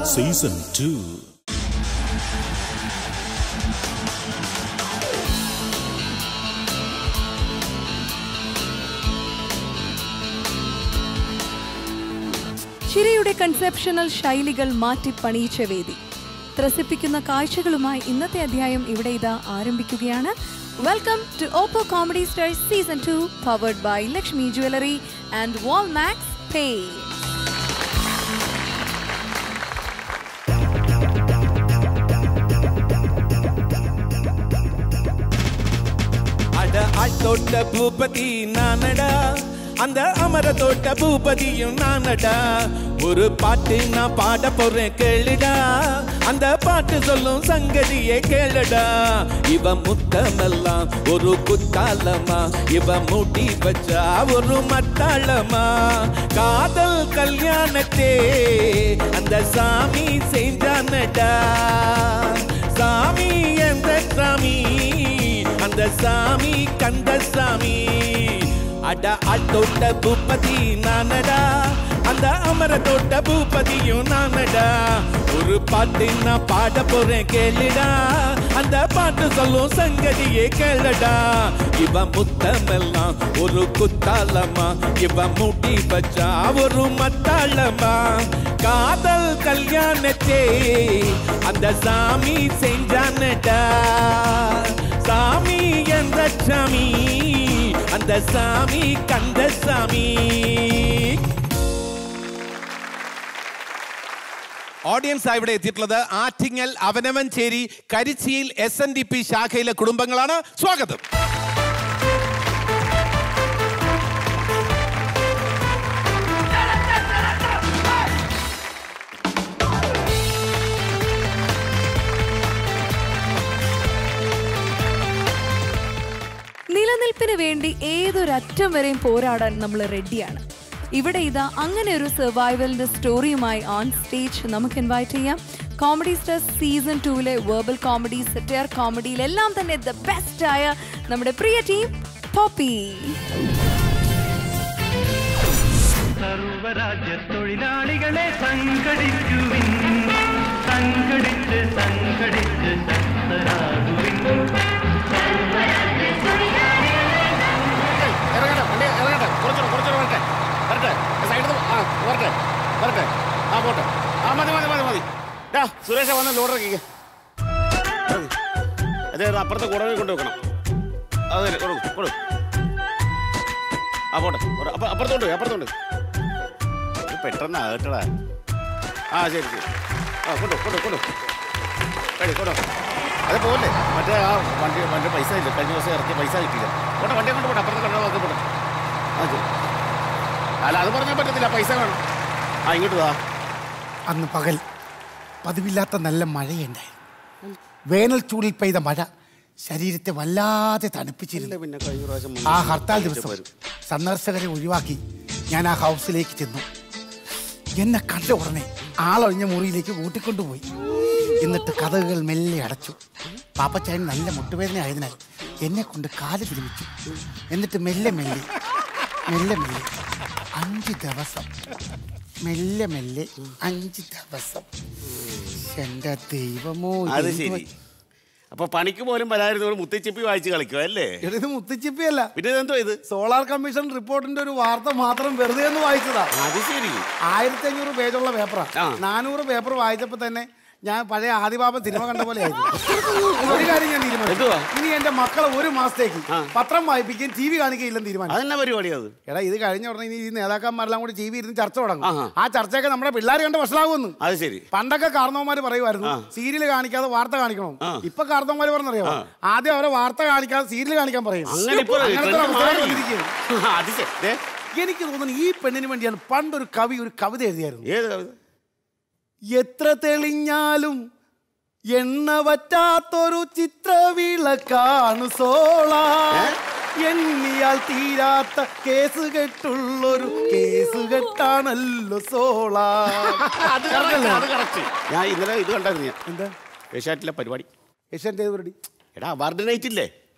Season two ചിരിയുടെ conceptional ശൈലികൾ മാറ്റി പണിയിച്ച വേദി ത്രസിപ്പിക്കുന്ന കാഴ്ചകളുമായി ഇന്നത്തെ അധ്യായം ഇവിടെ ഇതാ ആരംഭിക്കുകയാണ് welcome to Oppo comedy stars season two powered by Lakshmi jewellery and wall max പേ அட ஆட்டோட்ட பூபதி நானடா அந்த அமர தோட்ட பூபதியும் நானடா ஒரு பாட்டு நான் பாட போறேன் கேளுடா அந்த பாட்டு சொல்லும் சங்கதியே கேளுடா இவ முத்தமெல்லாம் ஒரு குத்தாலமா இவ மூட்டி வச்சா ஒரு மத்தாளமா காதல் கல்யாணத்தே அந்த சாமி செஞ்சானடா சாமி எந்த சாமி அந்த சாமி கந்த சாமி அட ஆட்டோட்ட பூபதி நானடா அந்த அமர தோட்ட பூபதியும் நானடா ஒரு பாட்டு நான் பாட போறேன் கேளுடா அந்த பாட்டு சொல்லும் சங்கதியே கேளுடா இவ முத்தமெல்லாம் ஒரு குத்தாலமா இவ மூட்டி வச்சா ஒரு மத்தாளமா காதல் கல்யாணத்தே அந்த சாமி செஞ்சானடா சாமி எந்த சாமி அந்த சாமி கந்த சாமி ഓഡിയൻസ് ആ ഇവിടെ എത്തിയിട്ടുള്ളത് ആറ്റിങ്ങൽ അവനവൻചേരി കരിച്ചിയിൽ എസ് എൻ ഡി പി ശാഖയിലെ കുടുംബങ്ങളാണ് സ്വാഗതം നിലനിൽപ്പിന് വേണ്ടി ഏതൊരറ്റം വരെയും പോരാടാൻ നമ്മൾ റെഡിയാണ് ഇവിടെ ഇതാ അങ്ങനെ ഒരു സർവൈവലിന്റെ സ്റ്റോറിയുമായി ഓൺ സ്റ്റേജ് നമുക്ക് ഇൻവൈറ്റ് ചെയ്യാം കോമഡി സ്റ്റാർസ് സീസൺ ടൂവിലെ വേർബൽ കോമഡി സെറ്റയർ കോമഡിയിലെല്ലാം തന്നെ ദ ബെസ്റ്റ് ആയ നമ്മുടെ പ്രിയ ടീം പോപ്പി സർവരാജ്യ തൊഴിലാളികളെ സംഘടിക്കുവിൻ സംഘടിച്ച് സംഘടിച്ച് ശക്തരാകുവിൻ ഇറങ്ങട്ടെ വണ്ടി ഇറങ്ങട്ടെ കുറച്ചുകൂടെ കുറച്ചുകൂടെ വരട്ടെ വരട്ടെ സൈഡിൽ ആ വരട്ടെ വരട്ടെ ആ പോട്ടെ ആ മതി മതി മതി മതി ഡാ സുരേഷ വന്ന് ലോഡറക്കിക്ക് അതെ അത് അപ്പുറത്തെ കുടവിൽ കൊണ്ട് വെക്കണം അതെ കൊടുക്കും കൊടു ആ പോട്ടെ പോട്ടെ. അപ്പ- അപ്പുറത്തോണ്ട് പോയി, അപ്പുറത്തോണ്ട് ഇത് പെട്ടെന്ന് ആകട്ടടാ ആ ശരി ശരി ആ കൊണ്ടു കൊണ്ടു കൊണ്ടു കഴി കൊണ്ടു അത് പോലെ മറ്റേ ആ വണ്ടി വണ്ടി പൈസ ഇല്ല കഴിഞ്ഞ ദിവസം ഇറക്കിയ പൈസ കിട്ടിയില്ല പോട്ടെ വണ്ടി കൊണ്ട് പോട്ടെ അപ്പുറത്ത് കണ്ടോ നോക്കി പോട്ടെ ആ ശരി അല്ല അത് പറഞ്ഞാൽ പറ്റത്തില്ല പൈസ വേണം ആ ഇങ്ങോട്ട് വാ അന്ന് പകൽ പതിവില്ലാത്ത നല്ല മഴയുണ്ടായി വേനൽ ചൂടിൽ പെയ്ത മഴ ശരീരത്തെ വല്ലാതെ തണുപ്പിച്ചിരുന്നു പിന്നെ കഴിഞ്ഞ പ്രാവശ്യം ആ ഹർത്താൽ ദിവസം സന്ദർശകരെ ഒഴിവാക്കി ഞാൻ ആ ഹൗസിലേക്ക് ചെന്നു എന്നെ കണ്ട ഉടനെ ആളൊഴിഞ്ഞ മുറിയിലേക്ക് കൂട്ടിക്കൊണ്ടുപോയി എന്നിട്ട് കഥകുകൾ മെല്ലെ അടച്ചു പാപ്പച്ചായൻ നല്ല മുട്ടുവേദന ആയതിനാൽ എന്നെ കൊണ്ട് കാല് തിരുമിച്ചു എന്നിട്ട് മെല്ലെ മെല്ലെ മെല്ലെ മെല്ലെ അഞ്ച് ദിവസം മെല്ലെ മെല്ലെ അഞ്ച് ദിവസം എന്റെ ദൈവമോ അത് എന്ത് ശരി പറ്റി? അപ്പൊ പണിക്ക് പോലും വരാതിരുന്നവർ മുത്തിച്ചിപ്പി വായിച്ച് കളിക്കുക അല്ലേ എടാ, ഇത് മുത്തുച്ചിപ്പിയല്ല പിന്നെ ഇതെന്തോ ഇത് സോളാർ കമ്മീഷൻ റിപ്പോർട്ടിന്റെ ഒരു വാർത്ത മാത്രം വെറുതെ ഒന്ന് വായിച്ചതാ അത് ശരി ആയിരത്തി അഞ്ഞൂറ് പേജുള്ള പേപ്പറാ ആ. നാനൂറ് പേപ്പർ വായിച്ചപ്പോ തന്നെ ഞാൻ പഴയ ആദിബാബ സിനിമ കണ്ട പോലെ ആയിരുന്നു ഒരു കാര്യം ഞാൻ തീരുമാനിച്ചു എന്തുവാ? ഇനി എന്റെ മക്കളെ ഒരു മാസത്തേക്ക് ആ. പത്രം വായിപ്പിക്കുകയും ടി വി കാണിക്കുകയില്ലെന്ന് തീരുമാനിച്ചു അതെന്നാ പരിപാടി അത് എടാ ഇത് കഴിഞ്ഞ ഉടനെ ഇനി ഈ നേതാക്കന്മാരെല്ലാം കൂടി ടി വി ഇരുന്ന് ചർച്ച തുടങ്ങും ആഹാ. ആ ചർച്ചയൊക്കെ നമ്മുടെ പിള്ളേർ കണ്ട് വഷളാകുമെന്ന് അത് ശരി പണ്ടൊക്കെ കാർന്നവന്മാര് പറയുമായിരുന്നു ആ. സീരിയൽ കാണിക്കാതെ വാർത്ത കാണിക്കണം ആ. ഇപ്പൊ കാർന്നവന്മാര് പറഞ്ഞറിയാമോ ആദ്യം അവരെ വാർത്ത കാണിക്കാതെ സീരിയൽ കാണിക്കാൻ പറയും അങ്ങനെ ഇപ്പൊ അങ്ങനത്തെ ഒരു trend അവസ്ഥയിലേക്ക് മാറി. വന്നിരിക്കുകയാണ്. ആ, അത് ശരി ദേ, എനിക്ക് തോന്നുന്നു ഈ പെണ്ണിന് വേണ്ടിയാണ് പണ്ടൊരു കവി ഒരു കവിത എഴുതിയായിരുന്നു ഏത് കവിത എത്ര തെളിഞ്ഞാലും എണ്ണ വറ്റാത്തൊരു ചിത്രവിളക്കാണു സോള എണ്ണിയാൽ തീരാത്ത കേസ് കെട്ടുള്ളൊരു കേസ് കെട്ടാണല്ലോ സോള അത് correct, അത് correct. ഞാൻ ഇന്നലെ ഇത് കണ്ടായിരുന്നു ഞാൻ എന്താ ഏഷ്യാറ്റിലെ പരിപാടി ഏഷ്യൻ്റെ പരിപാടി എടാ അവാർഡ് നൈറ്റ് ഇല്ലേ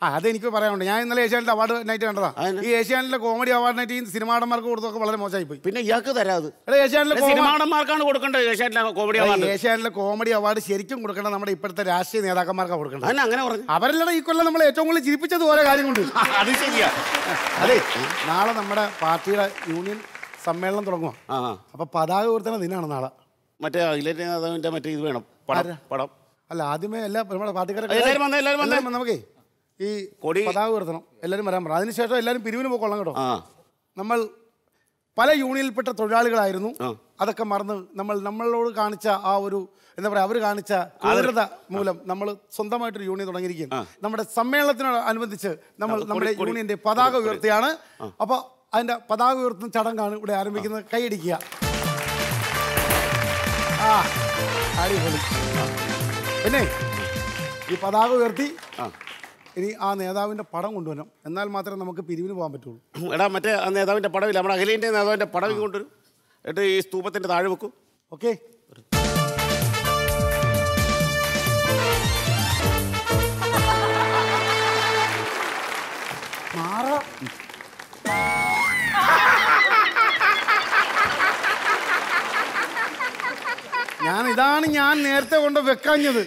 ആ അതെനിക്ക് പറയാനുണ്ട് ഞാൻ ഇന്നലെ ഏഷ്യാനെറ്റ് അവാർഡ് നൈറ്റ് കണ്ടതാ അതെന്നാ? ഈ ഏഷ്യാനെറ്റിലെ കോമഡി അവാർഡ് നൈറ്റ് ഈ സിനിമാടന്മാർക്ക് കൊടുത്തൊക്കെ വളരെ മോശമായി പോയി പിന്നെ ഇയാൾക്ക് തരാത് എടാ ഏഷ്യാനെറ്റിലെ കോമ- സിനിമാടന്മാർക്കാണ് കൊടുക്കേണ്ടത് ഏഷ്യാനെറ്റിലെ കോമഡി എടാ, അവാർഡ് ഏഷ്യാനെറ്റിലെ കോമഡി അവാർഡ് ശരിക്കും കൊടുക്കേണ്ടത് നമ്മുടെ ഇപ്പോഴത്തെ രാഷ്ട്രീയ നേതാക്കന്മാർക്കാണ് കൊടുക്കേണ്ടത് അതിന് അങ്ങനെ പറഞ്ഞു അവരല്ലടാ ഈ കൊല്ലം നമ്മൾ ഏറ്റവും കൂടുതൽ ചിരിപ്പിച്ചത് ഓരോ കാര്യം കൊണ്ട് അത് ശരിയാ അതെ നാളെ നമ്മുടെ പാർട്ടിയുടെ യൂണിയൻ സമ്മേളനം തുടങ്ങുക ആ ആ. അപ്പൊ പതാക ഉയർത്തണ ദിനാണ് നാളെ മറ്റേ അഖിലേന്ത്യാ നേതാവിന്റെ മറ്റേ ഇത് വേണം പടം ആരാ? പടം അല്ല ആദ്യമേ എല്ലാ നമ്മുടെ പാർട്ടിക്കാരെ എല്ലാവരും വന്നേ, എല്ലാവരും വന്നേ. നമുക്കേ ഈ കൊടി- പതാക ഉയർത്തണം എല്ലാവരും വരാൻ പറ അതിനുശേഷം എല്ലാവരും പിരിവിന് പോയിക്കൊള്ളാം കേട്ടോ ആ നമ്മൾ പല യൂണിയനിൽപ്പെട്ട തൊഴിലാളികളായിരുന്നു ആ. അതൊക്കെ മറന്ന് നമ്മൾ നമ്മളോട് കാണിച്ച ആ ഒരു എന്താ പറയുക അവർ കാണിച്ച ക്രൂരത മൂലം നമ്മൾ സ്വന്തമായിട്ടൊരു യൂണിയൻ തുടങ്ങിയിരിക്കുകയാണ് നമ്മുടെ സമ്മേളനത്തിനോട് അനുബന്ധിച്ച് നമ്മൾ നമ്മുടെ യൂണിയന്റെ പതാക ഉയർത്തിയാണ് അപ്പൊ അതിന്റെ പതാക ഉയർത്തുന്ന ചടങ്ങാണ് ഇവിടെ ആരംഭിക്കുന്നത് കൈയടിക്കുക ആ അടിപൊളി പിന്നെ ഈ പതാക ഉയർത്തി ഇനി ആ നേതാവിന്റെ പടം കൊണ്ടുവരണം എന്നാൽ മാത്രമേ നമുക്ക് പിരിവിന് പോകാൻ പറ്റുള്ളൂ എടാ മറ്റേ ആ നേതാവിന്റെ പടമില്ല നമ്മുടെ അഖിലേന്ത്യാ നേതാവിന്റെ പടം ഇങ്ങ് കൊണ്ടുവരും എന്നിട്ട് ഈ സ്തൂപത്തിന്റെ താഴെ വെക്കും ഓക്കെ മാറ ഞാൻ ഇതാണ് ഞാൻ നേരത്തെ കൊണ്ട് വെക്കാഞ്ഞത്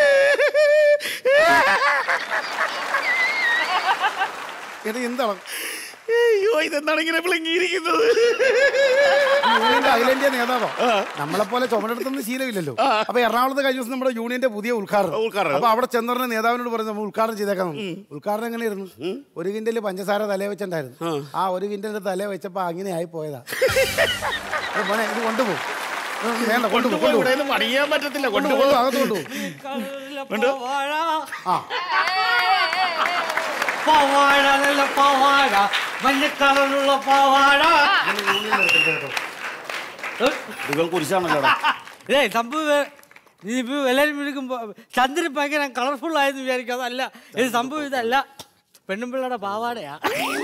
ഇത് എന്താണ് അയ്യോ ഇതെന്താണ് ഇങ്ങനെ വിളങ്ങിയിരിക്കുന്നത് യൂണിയന്റെ അഖിലേന്ത്യാ നേതാവോ നമ്മളെ പോലെ ചുമടെടുത്തൊന്നും ശീലമില്ലല്ലോ അപ്പൊ എറണാകുളത്ത് കഴിഞ്ഞ ദിവസം നമ്മുടെ യൂണിയന്റെ പുതിയ ഉദ്ഘാടനം ഉദ്ഘാടനം. അപ്പൊ അവിടെ ചെന്നറിന് നേതാവിനോട് പറഞ്ഞു നമ്മൾ ഉദ്ഘാടനം ചെയ്തേക്കാം എന്ന്. ഉദ്ഘാടനം എങ്ങനെയായിരുന്നു ഒരു കിൻഡല് പഞ്ചസാര തലേ വെച്ചിട്ടുണ്ടായിരുന്നു ആ ഒരു കിൻഡലിന്റെ തലേ വെച്ചപ്പോ അങ്ങനെ ആയി പോയതാ അത് മോനെ ഇത് കൊണ്ടുപോകും വേണ്ട കൊണ്ടുപോകും കൊണ്ടുപോയി കൊണ്ടുപോകും ഇവിടെ ഒന്നും പണിയാൻ പറ്റത്തില്ല കൊണ്ടുപോകും കൊണ്ടുപോകും അകത്ത് കൊണ്ടുപോകും ആ പവാട നല്ല പവാട മഞ്ഞ കളറുള്ള പവാട ഇവൻ കുരിശാണല്ലോ ഏ സംഭവം ഇനിയിപ്പോ എല്ലാവരും വിളിക്കുമ്പോ ചന്ദ്രൻ ഭയങ്കര കളർഫുൾ ആയെന്ന് വിചാരിക്കും അതല്ല ഇത് സംഭവം ഇതല്ല പെണ്ണുമ്പിള്ളയുടെ പാവാടയാ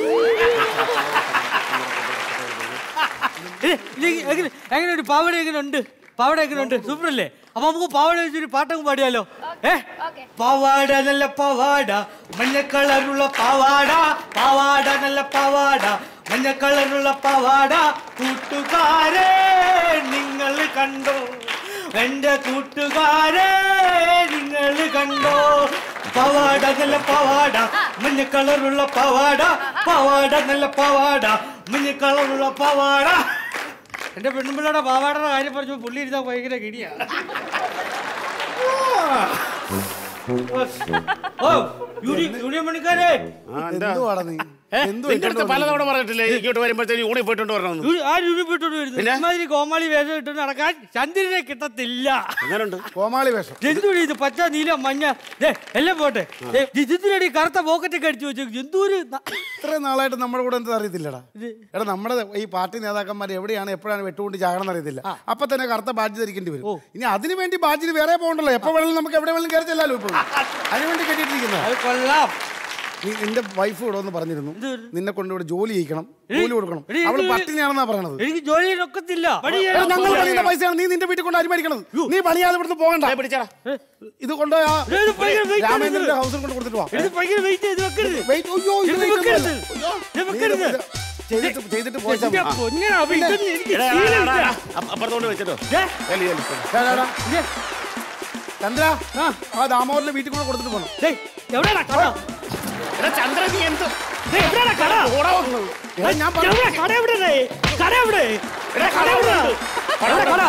ഏ, ഇത് എങ്ങനെ എങ്ങനെ ഒരു പാവാട എങ്ങനെ ഉണ്ട് പാവാട എങ്ങനെ ഉണ്ട് സൂപ്പർ അല്ലേ അപ്പൊ നമുക്ക് പാവാട വെച്ചൊരു പാട്ടങ്ങ് പാടിയാലോ ഏ പാവാട നല്ല പാവാട മഞ്ഞ കളറുള്ള പാവാട പാവാട നല്ല പാവാട മഞ്ഞ കളറുള്ള പാവാട കൂട്ടുകാരെ നിങ്ങൾ കണ്ടോ എന്റെ കൂട്ടുകാരെ നിങ്ങൾ കണ്ടോ പവാട നല്ല പവാട മഞ്ഞ കളറുള്ള പവാട പവാട നല്ല പവാട മഞ്ഞ കളറുള്ള പവാട എന്റെ പെണ്ണുമ്പിള്ളയുടെ പാവാടയുടെ കാര്യം പറഞ്ഞു പുള്ളി ഇരുന്നാ ഭയങ്കര കിടിയാ ഓ യൂണിയൻ യൂണിയൻ പണിക്കാരെ എന്തുവാടാ നീ എന്തു നിന്റെ അടുത്ത് പലതവണ പറഞ്ഞിട്ടില്ലേ ഇങ്ങോട്ട് വരുമ്പോഴത്തേക്ക് ഊണി പോയിട്ടുണ്ട് പറഞ്ഞു യൂ- ആ യൂണിയൻ പോയിട്ടോണ്ട് വരുന്നു പിന്നെ? ഇമാതിരി കോമാളി വേഷം ഇട്ട് നടക്കാൻ ചന്ദ്രനെ കിട്ടത്തില്ല എങ്ങനെയുണ്ട് കോമാളി വേഷം ജന്തുടി ഇത് പച്ച നീല മഞ്ഞ ദേ, എല്ലാം പോട്ടെ ജിജിത്തിനടി കറുത്ത പോക്കറ്റൊക്കെ അടിച്ചു വെച്ചു ജന്തൂര് ന- ഇത്രയും നാളായിട്ട് നമ്മുടെ കൂടെ എന്താ അറിയത്തില്ലടാ എടാ നമ്മുടെ ഈ പാർട്ടി നേതാക്കന്മാർ എവിടെയാണ് എപ്പോഴാണ് വെട്ടുകൊണ്ട് ചാകണം അറിയത്തില്ല അപ്പൊ തന്നെ കറുത്ത ബാഡ്ജ് ധരിക്കേണ്ടി വരും ഇനി അതിനു വേണ്ടി ബാഡ്ജിന് വേറെ പോകണ്ടല്ലോ എപ്പോ വേണമെങ്കിലും നമുക്ക് എവിടെ വേണമെങ്കിലും കയറി ചെല്ലാലോ ഇപ്പോൾ അതിനു വേണ്ടി കെട്ടിയിട്ടിരിക്കുന്ന അത് കൊള്ളാം നീ നിന്റെ വൈഫ് ഇവിടെ ഒന്ന് പറഞ്ഞിരുന്നു നിന്നെ കൊണ്ട് ഇവിടെ ജോലി ചെയ്യിക്കണം ജോലി കൊടുക്കണം എടി, അവള് ഇത് പട്ടിണിയാണെന്നാ പറയണത് എനിക്ക് ജോലി ചെയ്യാനൊക്കത്തില്ല പണി എടാ, ചെയ്യാൻ ഞങ്ങൾ പണിയുന്ന പൈസയാണ് നീ നിന്റെ വീട്ടിൽ കൊണ്ട് അരിമടിക്കണത് നീ പണിയാതെ ഇവിടുന്ന് പോകണ്ട പിടിച്ചാ ഇത് കൊണ്ടുപോയി ആ ഏ, ഇത് ഭയങ്കര weight ആണ് രാമേന്ദ്രന്റെ ഇത്. ഹൗസിൽ കൊണ്ട് കൊടുത്തിട്ട് വാ ഇത് ഭയങ്കര വെയിറ്റ് ചെയ്ത് വെക്കരുത് വെയിറ്റ് അയ്യോ ഇത് ഇത് weight വെക്കരുത് ഒന്നുമല്ല. ഇത് നീ വെക്കരുത് ഇത് ചെയ്തിട്ട് ചെയ്തിട്ട് പോയി എന്റെ പൊന്നടാ, അപ്പൊ ഇതൊന്നും എനിക്ക് ശീലമില്ല. അപ്പുറത്തോണ്ട് വെച്ചിട്ടോ ഏ, എലി, എലി. ഇത്, ചന്ദ്ര ആ ദാമോദരന്റെ വീട്ടിൽ കൂടെ കൊടുത്തിട്ട് പോകണം ഡേയ്, എവിടെയാടാ കട? എടാ ചന്ദ്രൻ നീ എന്ത് ഡേയ്, എവിടെയാടാ കട? ഓടാ വന്നു. എടാ, ഞാൻ പറഞ്ഞു എവിടെയാ കട എവിടെയാ? കട എവിടെ? എടാ, കട എവിടെയാ? എവിടെ കട?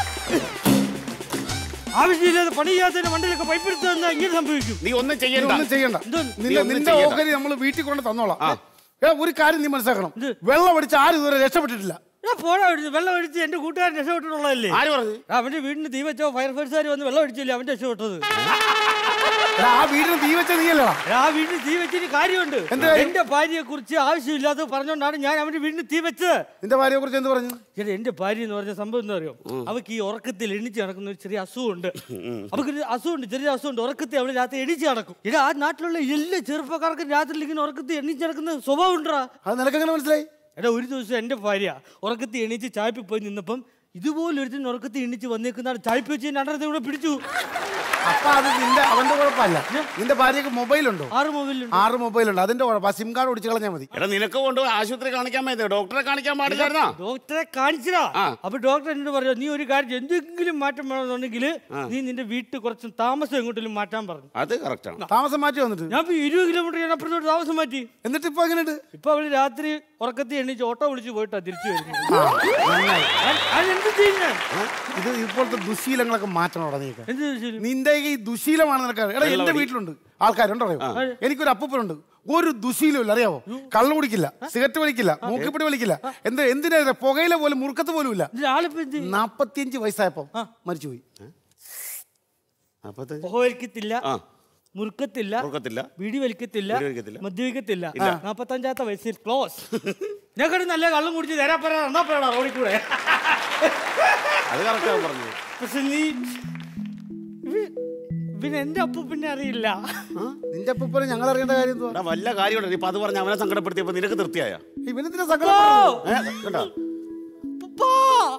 ആവശ്യമില്ലാതെ പണി ചെയ്യാത്തതിന്റെ വണ്ടിയിലൊക്കെ പൈപ്പ് എടുത്ത് തന്നാ ഇങ്ങനെ സംഭവിക്കും നീ ഒന്നും നീ ചെയ്യണ്ട ഒന്നും ചെയ്യണ്ട എന്തോന്ന്? നീ നിന്റെ ഒന്നും നിന്റെ ചെയ്യണ്ട. ഓഹരി നമ്മൾ വീട്ടിൽ കൊണ്ട് തന്നോളാം ഏ, ഒരു കാര്യം നീ മനസ്സിലാക്കണം വെള്ളം അടിച്ച് ആരും ഇതുവരെ രക്ഷപ്പെട്ടിട്ടില്ല എടാ, പോടാ അവിടുന്ന്. വെള്ളം ഒഴിച്ച് എന്റെ കൂട്ടുകാരൻ രക്ഷപ്പെട്ടിട്ടുള്ളതല്ലേ ആര് പറഞ്ഞു എടാ, അവന്റെ വീടിന് തീ വെച്ചോ ഫയർഫോഴ്സുകാർ വന്ന് വെള്ളം ഒഴിച്ചില്ലേ അവൻ രക്ഷപ്പെട്ടത് എടാ, ആ വീടിന് തീ വെച്ച നീയല്ലടാ എടാ, ആ വീടിന് തീ വെച്ചിട്ട് കാര്യമുണ്ട് എന്ത് കാര്യം? എന്റെ ഭാര്യയെ കുറിച്ച് ആവശ്യമില്ലാത്തത് പറഞ്ഞുകൊണ്ടാണ് ഞാൻ അവന്റെ വീടിന് തീ വെച്ചത് നിന്റെ ഭാര്യയെ കുറിച്ച് എന്ത് പറഞ്ഞു ചേട്ടാ എന്റെ ഭാര്യ എന്ന് പറഞ്ഞ സംഭവം എന്താ അറിയോ അവക്ക് ഈ ഉറക്കത്തിൽ എണിച്ച് നടക്കുന്ന ഒരു ചെറിയ അസുഖമുണ്ട് അവക്ക് ഒരു അസുഖമുണ്ട് ചെറിയ അസുഖമുണ്ട് ഉറക്കത്തിൽ അവള് രാത്രി എണിച്ച് നടക്കും ഇടാ ആ നാട്ടിലുള്ള എല്ലാ ചെറുപ്പക്കാർക്കും രാത്രി ഇങ്ങനെ ഉറക്കത്തിൽ എണിച്ച് നടക്കുന്ന സ്വഭാവം ഉണ്ടാ അത് നിനക്കെങ്ങനെ മനസ്സിലായി എടാ ഒരു ദിവസം എന്റെ ഭാര്യ ഉറക്കത്തിൽ എണീച്ച് ചായപ്പിൽ പോയി നിന്നപ്പം ഇതുപോലെ ഒരുത്തിന് ഉറക്കത്തിൽ എണ്ണിച്ച് വന്നേക്കുന്ന ചായ്പ വെച്ച് രണ്ടരത്തെ ഇവിടെ പിടിച്ചു അപ്പൊ അത് നിന്റെ അവന്റെ കുഴപ്പമല്ല നിന്റെ ഭാര്യക്ക് മൊബൈലുണ്ടോ ആറ് മൊബൈലുണ്ട് ആറ് മൊബൈലുണ്ട് അതിന്റെ കുഴപ്പം സിം കാർഡ് ഒടിച്ചു കളഞ്ഞാൽ മതി എടാ നിനക്ക് കൊണ്ട് ആശുപത്രി കാണിക്കാൻ പറ്റേ ഡോക്ടറെ കാണിക്കാൻ പാടില്ലായിരുന്നാ ഡോക്ടറെ കാണിച്ചതാ ആ. അപ്പൊ ഡോക്ടർ എന്നോട് പറഞ്ഞു നീ ഒരു കാര്യം ചെയ്യ്, എന്തെങ്കിലും മാറ്റം വേണമെന്നുണ്ടെങ്കിൽ നീ നിന്റെ വീട്ടിൽ കുറച്ച് താമസം എങ്ങോട്ടെങ്കിലും മാറ്റാൻ പറഞ്ഞു അത് കറക്റ്റാണ് താമസം മാറ്റി വന്നിട്ട് ഞാൻ ഇപ്പൊ ഇരുപത് കിലോമീറ്റർ ഞാൻ അപ്പുറത്തോട്ട് താമസം മാറ്റി എന്നിട്ട് ഇപ്പൊ എങ്ങനെയുണ്ട് ഇപ്പൊ അവള് രാത്രി ഉറക്കത്തിൽ എണ്ണീച്ച് ഓട്ടോ വിളിച്ച് പോയിട്ടാ തിരിച്ചു വരുന്നത് നന്നായി അതെന്ത് ചെയ്യുന്നത് ഇത് ഇപ്പോഴത്തെ ദുശീലങ്ങളൊക്കെ മാറ്റണം നീക്ക് എന്ത് ശരി നിന്റെ ഈ ദുശീലമാണ് നിനക്ക് എടാ എന്റെ വീട്ടിലുണ്ട് ആൾക്കാരുണ്ടോ അറിയോ എനിക്കൊരു അപ്പൂപ്പനുണ്ട് ഒരു ദുശീലമില്ല അറിയാവോ കള്ളു കുടിക്കില്ല സിഗരറ്റ് വലിക്കില്ല മൂക്കിപ്പിടി വലിക്കില്ല എന്ത് എന്തിനാ പുകയില പോലും മുറുക്കത്ത് പോലും ഇല്ല ഇത് ആളിപ്പോ എന്ത് ചെയ്യും? നാപ്പത്തിയഞ്ച് വയസ്സായപ്പോ മരിച്ചുപോയി അപ്പൊ ഇത് പുക വലിക്കത്തില്ല ആ മുറുക്കത്തില്ല ഉറക്കത്തില്ല വീടി വലിക്കത്തില്ല വീടി വലിക്കത്തില്ല. മദ്യപിക്കത്തില്ല നാപ്പത്തഞ്ചാമത്തെ വയസ്സിൽ ക്ലോസ് ഞങ്ങൾക്ക് നല്ല കള്ളും കുടിച്ച് തരാ പറയാ എന്നാ പറയണ റോഡിൽ കൂടെ അത് കറക്റ്റാണ് പറഞ്ഞത് പക്ഷെ നീ ഇവ- ഇവന് എന്റെ അപ്പൂപ്പിന്നെ അറിയില്ല നിന്റെ അപ്പൂപ്പനെ ഞങ്ങൾ അറിയേണ്ട കാര്യം എന്തുവാ എടാ വല്ല കാര്യമുണ്ട് ഇപ്പൊ അത് പറഞ്ഞ് അവനെ സങ്കടപ്പെടുത്തിയപ്പോ നിനക്ക് തൃപ്തിയായ ഇവനെന്തിനാ സങ്കടം കേട്ടോ അപ്പൂപ്പാ!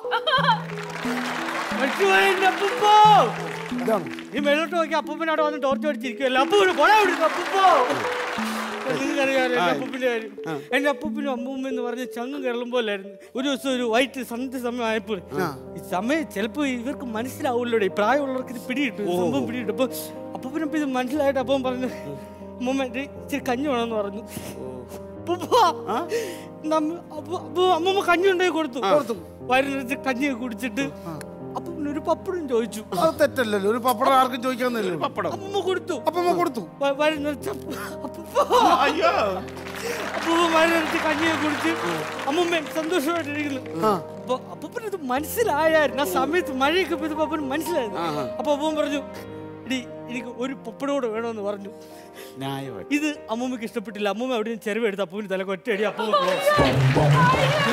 മരിച്ചുപോയ എന്റെ അപ്പൂപ്പോ! ഇതാണ് നീ മേലോട്ട് നോക്കി അപ്പൂപ്പൻ അവിടെ വന്ന് ടോർച്ച് അടിച്ചിരിക്കുവല്ലോ അപ്പൂപ്പിന് കൊട വിടുന്നു അപ്പൂപ്പോ നിങ്ങൾക്കറിയാലോ എന്റെ അപ്പൂപ്പിന്റെ കാര്യം എന്റെ അപ്പൂപ്പിനും അമ്മൂമ്മ എന്ന് പറഞ്ഞ ചങ്ങും കയറും പോലായിരുന്നു ഒരു ദിവസം ഒരു വൈറ്റ് സന്ധ്യ സമയം ആയപ്പോൾ ഈ സമയം ചിലപ്പോ ഇവർക്ക് മനസ്സിലാവില്ലടെ ഈ പ്രായമുള്ളവർക്ക് ഇത് പിടിയിട്ടു സംഭവം പിടിയിട്ടു അപ്പൊ അപ്പൂപ്പനപ്പൊ ഇത് മനസ്സിലായിട്ട് അപ്പം പറഞ്ഞു അമ്മൂമ്മ ഇത് ഇച്ചിരി കഞ്ഞി വേണമെന്ന് പറഞ്ഞു അപ്പൂപ്പാ, നമ്മ- അപ്പു- അപ്പു അമ്മൂമ്മ കഞ്ഞി ഉണ്ടായി കൊടുത്തു കൊടുത്തു വയറിനടുത്ത് കഞ്ഞി കുടിച്ചിട്ട് അപ്പൊ ഒരു പപ്പടും ചോദിച്ചു അത് തെറ്റല്ലല്ലോ ഒരു പപ്പടം ആർക്കും ചോദിക്കാന്നില്ലല്ലോ പപ്പടം അമ്മൂമ്മ കൊടുത്തു അപ്പൊ കൊടുത്തു വ- വയറിനടുത്ത് അപ്പൂപ്പ അയ്യോ അപ്പൂപ്പ വയറിനടുത്ത് കഞ്ഞിയെ കുടിച്ച് അമ്മൂമ്മ സന്തോഷമായിട്ടിരിക്കുന്നു അപ്പൊ അപ്പൂപ്പന് ഇത് മനസ്സിലായായിരുന്നു ആ സമയത്ത് മഴയൊക്കെ പെയ്തപ്പോ അപ്പന് മനസ്സിലായിരുന്നു അപ്പൊ അപ്പൂപ്പൻ പറഞ്ഞു എടി എനിക്ക് ഒരു പപ്പടോട് വേണമെന്ന് പറഞ്ഞു ന്യായമായി ഇത് അമ്മൂമ്മക്ക് ഇഷ്ടപ്പെട്ടില്ല അമ്മൂമ്മ അവിടെ നിന്ന് ചെരുവ് എടുത്ത് അപ്പൂവിന് തലക്ക് ഒറ്റയടി അപ്പൂമ്മ close.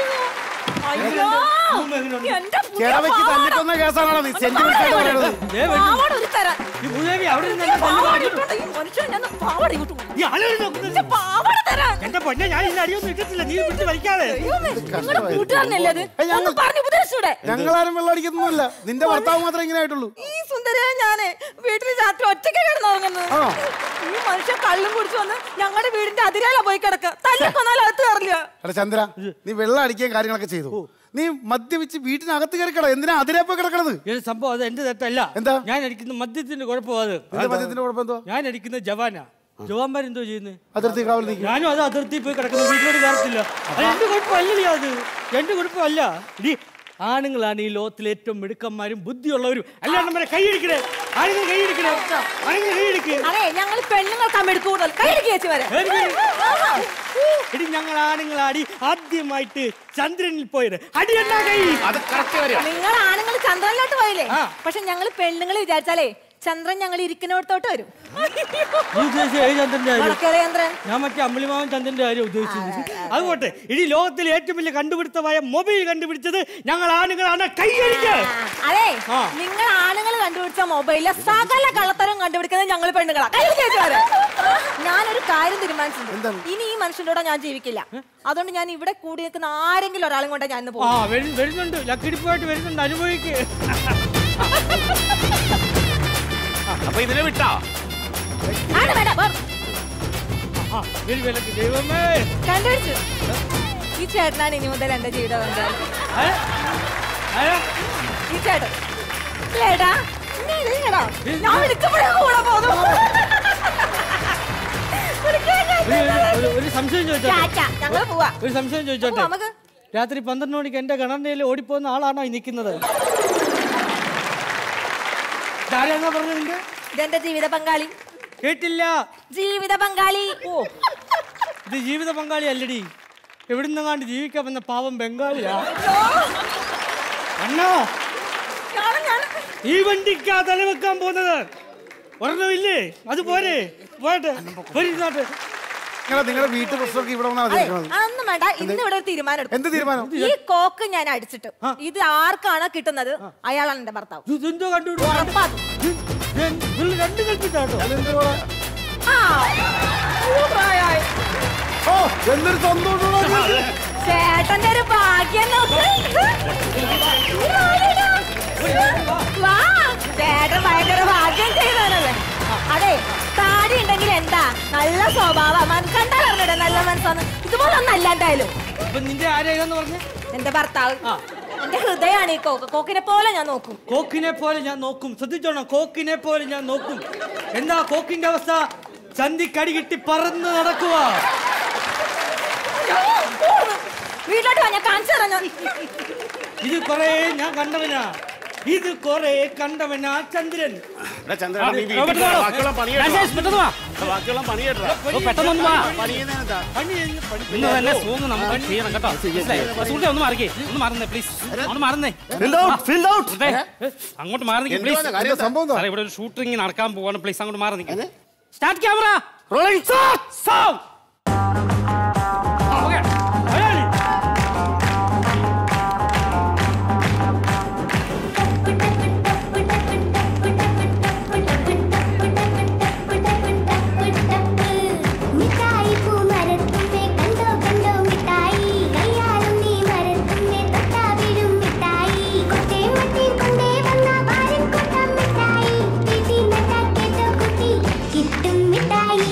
അയ്യോ അമ്മൂമ്മ എങ്ങനെയുണ്ട്? എന്റെ പുതിയ കിഴവയ്ക്ക് പാവാട. തല്ലിക്കൊന്ന കേസാണോ നീ സെന്റിമെന്റ് ആയിട്ട് പറയുന്നത് ദേ വരുന്നു. പാവാട ഒരു തരാം ഈ ഭൂദേവി അവിടെ നിന്ന് എന്നെ തല്ലി പാവാട മാറ്റി. ഇട്ടോണ്ട് ഈ മനുഷ്യൻ ഞാൻ പാവാട ഇങ്ങോട്ട് കൊണ്ടു. ഈ ആളുകൾ നോക്കുന്നത് എന്റെ പാവാട തരാം എന്റെ പൊന്നെ ഞാൻ ഇന്ന് അടിയൊന്നും ഇട്ടിട്ടില്ല നീ പിടിച്ച് വലിക്കാതെ ദൈവമേ, നിങ്ങളുടെ കൂട്ടുകാരനല്ലേ അത് ഒന്ന് പറഞ്ഞു ഉപദേശിച്ചൂടെ ഞങ്ങളാരും വെള്ളം അടിക്കുന്നൊന്നുമില്ല നിന്റെ ഭർത്താവ് മാത്രമേ ഇങ്ങനെ ആയിട്ടുള്ളൂ ഈ സുന്ദരയെ ഞാന് വീട്ടിൽ രാത്രി ഒറ്റയ്ക്ക് കിടന്നുറങ്ങുന്നത് ആണോ? ഈ മനുഷ്യൻ കള്ളും കുടിച്ചു വന്ന് ഞങ്ങളുടെ വീടിന്റെ അതിരാല പോയി കിടക്ക തല്ലിക്കൊന്നാൽ അകത്ത് കയറില്ല എടാ ചന്ദ്ര നീ വെള്ളം അടിക്കാൻ കാര്യങ്ങളൊക്കെ ചെയ്തു നീ മദ്യപിച്ച് വീട്ടിനകത്ത് കയറി കിട എന്തിനാ അതിരെ പോയി കിടക്കണത് ഇത് സംഭവം അത് എന്റെ തെറ്റല്ല എന്താ? ഞാൻ അടിക്കുന്ന മദ്യത്തിന്റെ കുഴപ്പം അത് നിന്റെ മദ്യത്തിന്റെ കുഴപ്പം എന്തുവാ ഞാൻ അടിക്കുന്ന ജവാനാ ജവാന്മാരെന്തോ ചെയ്യുന്നത് അതിർത്തി കാവൽ നിൽക്കും ഞാനും അത് അതിർത്തി പോയി കിടക്കുന്ന വീട്ടിലോട്ട് കയറത്തില്ല അത് എന്റെ കുഴപ്പമല്ലേ അത് എന്റെ കുഴപ്പമല്ല ഇടി ആണുങ്ങളാണ് ഈ ലോകത്തിലെ ഏറ്റവും മിടുക്കന്മാരും ബുദ്ധിയുള്ളവരും അല്ലാണ്ട് നമ്മളെ കൈയടിക്കണേ ആണുങ്ങൾ കൈയടിക്കണേ ആണുങ്ങൾ കൈയടിക്കേ അതെ ഞങ്ങൾ പെണ്ണുങ്ങൾക്ക് അമ്മയെടുക്ക് കൂടുതൽ കൈയടിക്ക് ചേച്ചി വരെ എടി ഞങ്ങൾ ആണുങ്ങളാടി ആദ്യമായിട്ട് ചന്ദ്രനിൽ പോയത് അടി എന്നാ കൈ അത് കറക്റ്റ് കാര്യം നിങ്ങൾ ആണുങ്ങൾ ചന്ദ്രനിലോട്ട് പോയില്ലേ ആ. പക്ഷെ ഞങ്ങൾ പെണ്ണുങ്ങൾ വിചാരിച്ചാലേ ചന്ദ്രൻ ഞങ്ങൾ ഇരിക്കുന്നിടത്തോട്ട് വരും നീ ഉദ്ദേശിച്ച ഏത് ചന്ദ്രന്റെ കാര്യം വടക്കേറെ ചന്ദ്രൻ ഞാൻ മറ്റേ അമ്പിളിമാവൻ ചന്ദ്രന്റെ കാര്യം ഉദ്ദേശിച്ചത് അതുപോട്ടെ ഇനി ലോകത്തിലെ ഏറ്റവും വലിയ കണ്ടുപിടുത്തമായ മൊബൈൽ കണ്ടുപിടിച്ചത് ഞങ്ങൾ ആണുങ്ങളാണ് കൈയടിക്കുക അതെ ആ. നിങ്ങൾ ആണുങ്ങൾ കണ്ടുപിടിച്ച മൊബൈലിലെ സകല കള്ളത്തരം കണ്ടുപിടിക്കുന്നത് ഞങ്ങൾ പെണ്ണുങ്ങളാ കൈയടിക്ക് ചേച്ചി വരെ. ഞാനൊരു കാര്യം തീരുമാനിച്ചിട്ടുണ്ട് ഇനി ഈ മനുഷ്യൻ്റെ കൂടെ ഞാൻ ജീവിക്കില്ല അതുകൊണ്ട് ഞാൻ ഇവിടെ കൂടി നിൽക്കുന്ന ആരെങ്കിലും ഒരാളും കൊണ്ടാ ഞാൻ ഇന്ന് ആ പോകും വരു- വരുന്നുണ്ട് ലക്കിടിപ്പായിട്ട് വരുന്നുണ്ട് അനുഭവിക്ക് അപ്പൊ ഇതിനെ വിട്ടാ ആണ് വേണ്ട വാ. ആ, ഒരു വിലക്ക് ദൈവമേ കണ്ടുപിടിച്ചു ഈ ചേട്ടനാണ് ഇനി മുതൽ എന്റെ ജീവിതം പങ്കാളി ഏ? ഏ? ഈ ചേട്ടൻ ചേട്ടാ ഇനി ഇല്ലടാ. ഞാൻ വിളിക്കുമ്പോഴേ കൂടെ പോകുന്നു വിളിക്കാൻ ഒരു- ഒരു- ഒരു- ഒരു സംശയം ചോദിച്ചോട്ടെ ചാച്ച, ഞങ്ങള് പോവാ ഒരു സംശയം ചോദിച്ചോട്ടെ അപ്പൊ നമുക്ക് രാത്രി പന്ത്രണ്ട് മണിക്ക് എന്റെ കിണറിന്റെ ഓടിപ്പോകുന്ന ആളാണോ ഈ നിൽക്കുന്നത് ആരാന്നാ പറഞ്ഞത് നിന്റെ ഇതെന്റെ ജീവിത പങ്കാളി കേട്ടില്ല ജീവിത പങ്കാളി ഓ ഇത് ജീവിത പങ്കാളി അല്ലടി എവിടുന്നെങ്ങാണ്ട് ജീവിക്കാൻ വന്ന പാവം ബംഗാളിയാ അണ്ണാ ഞാനും ഞാനും ഈ വണ്ടിക്കാ തലവെക്കാൻ പോകുന്നത് ഒരെണ്ണമില്ലേ അത് പോരെ പോട്ടെ പോരുന്നോട്ടെ നിങ്ങളെ നിങ്ങളുടെ വീട്ടു പ്രശ്നമൊക്കെ ഇവിടെ വന്നാൽ അതെ മതി അതൊന്നും വേണ്ട ഇന്ന് ഇവിടെ ഒരു തീരുമാനം എടുക്കും എന്ത് തീരുമാനം ഈ കോക്ക് ഞാൻ അടിച്ചിട്ട് ഇത് ആർക്കാണോ കിട്ടുന്നത് അയാളാണ് എന്റെ ഭർത്താവ് ഇത് ഇതെന്തോ കണ്ടു ഉറപ്പാക്കും രണ്ടും കൽപ്പിച്ചാട്ടോ ആ, ഓ, പ്രായമായി. ഓ എന്തൊരു സന്തോഷമാണ് ചേട്ടന്റെ ഒരു ഭാഗ്യം നോക്ക് വാ ചേട്ടൻ ഭയങ്കര ഭാഗ്യം ചെയ്തവനല്ലേ അതെ താടി ഉണ്ടെങ്കിൽ എന്താ നല്ല സ്വഭാവം കണ്ടാൽ അറിഞ്ഞിട നല്ല മനസ്സാന്ന് ഇതുപോലെ ഒന്നും അല്ലാണ്ടായാലും അപ്പൊ നിന്റെ ആരെയെന്ന് പറഞ്ഞ എന്റെ ഭർത്താവ് എന്റെ ഹൃദയമാണ് ഈ കോക്ക് കോക്കിനെ പോലെ ഞാൻ നോക്കും കോക്കിനെ പോലെ ഞാൻ നോക്കും ശ്രദ്ധിച്ചോണം കോക്കിനെ പോലെ ഞാൻ നോക്കും എന്താ കോക്കിന്റെ അവസ്ഥ ചന്തി കടി കിട്ടി പറന്ന് നടക്കുക വീട്ടിലോട്ട് വാ ഞാൻ കാണിച്ചു തരാം ഞാൻ ഇത് കൊറേ ഞാൻ കണ്ടവനാ ഇത് കൊറേ കണ്ടവനാ ചന്ദ്രൻ എടാ ചന്ദ്രൻ നീ വീട്ടിൽ പോ. ബാക്കിയുള്ള പണിയെടുത്തോ. ബാക്കിയുള്ള പണിയെടുത്തോ. പെട്ടെന്നൊന്ന് വാ പണിയുന്നതെന്താ? പണി കഴിഞ്ഞ് പണി ഇന്ന് തന്നെ സോങ് നമുക്ക് ചെയ്യണം കേട്ടോ മനസ്സിലായോ? സുഹൃത്തേ ഒന്ന് മാറിക്കേ ഒന്ന് മാറുന്നേ പ്ലീസ് ഒന്ന് മാറുന്നേ സുഹൃത്തേ, അങ്ങോട്ട് മാറി നിൽക്കും എന്തുവാ പ്ലീസ് കാര്യം എന്താ? സാറേ ഇവിടെ ഒരു ഷൂട്ടിംഗ് നടക്കാൻ പോവാണ് പ്ലീസ് അങ്ങോട്ട് മാറി നിൽക്കും start camera rolling sound okay Malayali മിഠായി പൂമരത്തുമ്മേ കണ്ടോ കണ്ടോ മിഠായി കയ്യാലും നീ മരത്തുമ്മേ തൊട്ടാ വീഴും മിഠായി കൊട്ടേ മട്ടി കൊണ്ടേ വന്ന പാരൻ കൊട്ടം മിഠായി വീട്ടിൽ നട്ടാ കേട്ടോ കുട്ടി കിട്ടും മിഠായി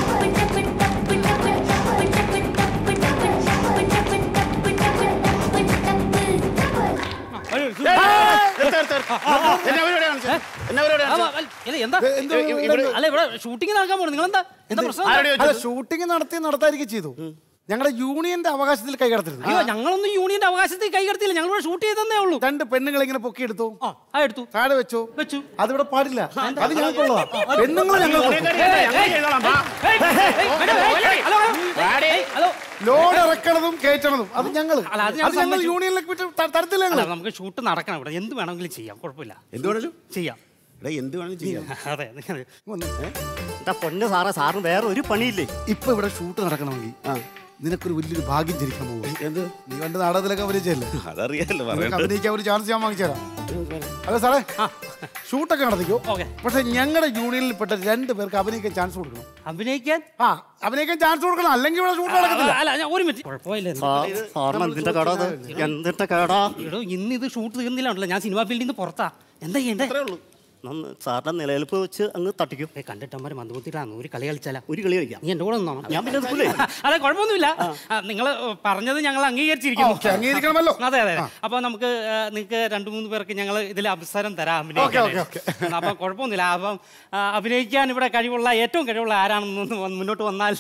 നിർത്ത്, നിർത്ത്, നിർത്ത്. എന്നെ അവരോട് കാണിച്ചേ. എന്നെ അവരോട് ആ, കാണിച്ചേ. അല്ല, ഇല്ല, എന്താ എന്ത് ഇവിടെ- അല്ല ഇവിടെ ഷൂട്ടിംഗ് നടക്കാൻ പോകണം നിങ്ങൾ എന്താ എന്താ പ്രശ്നം ആരോട് അല്ല ചോദിച്ചത്? ഷൂട്ടിംഗ് നടത്തി നടത്താതിരിക്കും ചെയ്തു ഞങ്ങളുടെ യൂണിയന്റെ അവകാശത്തിൽ കൈകടത്തരുത് അയ്യോ ഞങ്ങളൊന്നും യൂണിയന്റെ അവകാശത്തിൽ കൈകടത്തില്ല ഞങ്ങൾ ഇവിടെ ഷൂട്ട് ചെയ്തേ ഉള്ളൂ രണ്ട് പെണ്ണുങ്ങൾ ഇങ്ങനെ പൊക്കിയെടുത്തു ആ ആ, എടുത്തു താഴെ വെച്ചു വെച്ചു അതിവിടെ പാടില്ല അത് ഞങ്ങൾക്കുള്ളതാ പെണ്ണുങ്ങൾ ഞങ്ങൾ ഞങ്ങൾ ചെയ്തോളാം. വാ. ഏയ്, ഏയ്, മേഡം, ഏയ്, ഏയ്, ഹലോ, ഹലോ. ഏയ്, ഹലോ ലോഡ് ഇറക്കണതും കയറ്റണതും അത് ഞങ്ങൾ അല്ല, അത് ഞങ്ങൾ അത് ഞങ്ങൾ സമ്മതിച്ചു. യൂണിയനിലേക്ക് വിട്ട് ത- തരത്തില്ല അല്ല ഞങ്ങൾ നമുക്ക് ഷൂട്ട് നടക്കണം ഇവിടെ എന്ത് വേണമെങ്കിലും ചെയ്യാം കുഴപ്പമില്ല എന്ത് വേണേലും ചെയ്യാം എടാ എന്ത് വേണമെങ്കിലും ചെയ്യാം അതെ നിങ്ങൾ എന്താ പൊന്ന് സാറേ സാറിന് വേറെ ഒരു പണിയില്ലേ ഇപ്പൊ ഇവിടെ ഷൂട്ട് നടക്കണമെങ്കിൽ നിനക്കൊരു വലിയൊരു ഭാഗ്യം ജനിക്കാൻ പോകും എന്ത് നീ പണ്ട് നാടകത്തിലൊക്കെ അഭിനയിച്ചല്ലേ അതറിയാലോ നിനക്ക് പറയണ്ട അഭിനയിക്കാൻ ഒരു ചാൻസ് ഞാൻ വാങ്ങിച്ചുതരാം അതെ സാറേ ഷൂട്ടൊക്കെ നടത്തിക്കോ ഓക്കെ പക്ഷെ ഞങ്ങളുടെ യൂണിയനിൽപ്പെട്ട രണ്ട് പേർക്ക് അഭിനയിക്കാൻ ചാൻസ് കൊടുക്കണം അഭിനയിക്കാൻ ആ അഭിനയിക്കാൻ ചാൻസ് കൊടുക്കണം അല്ലെങ്കിൽ ഇവിടെ ഷൂട്ട് നടക്കത്തില്ല അല്ല ഞാൻ ഒരു മിനിറ്റ് കുഴപ്പമില്ല സാ- സാറിന് എന്തിന്റെ കട അത് എന്തിന്റെ കടാ എടോ ഇന്ന് ഇത് ഷൂട്ട് തീർന്നില്ല ഞാൻ സിനിമാ ഫീൽഡിൽ നിന്ന് പുറത്താ എന്താ ചെയ്യണ്ടേ നന്ന് സാറിന്റെ നിലനിൽപ്പ് വെച്ച് അങ്ങ് തട്ടിക്കും ഏയ്, കണ്ടിട്ടന്മാര് മന്ദബുദ്ധിയിലാണ് ഒരു കളി കളിച്ചാലാ ഒരു കളി കളിക്കാം നീ എന്റെ കൂടെ നിന്നോ ഞാൻ പിന്നെ നിൽക്കൂലേ അതെ കുഴപ്പമൊന്നുമില്ല നിങ്ങൾ പറഞ്ഞത് ഞങ്ങൾ അംഗീകരിച്ചിരിക്കുന്നു ഓക്കെ അംഗീകരിക്കണമല്ലോ അതെ അതെ അപ്പൊ നമുക്ക് നിങ്ങൾക്ക് രണ്ടു മൂന്ന് പേർക്ക് ഞങ്ങൾ ഇതിൽ അവസരം തരാം ഓക്കെ, ഓക്കെ, ഓക്കെ. അപ്പൊ കുഴപ്പമൊന്നുമില്ല അപ്പം ആ, അഭിനയിക്കാൻ ഇവിടെ കഴിവുള്ള ഏറ്റവും കഴിവുള്ള ആരാണെന്ന് വന്ന് മുന്നോട്ട് വന്നാൽ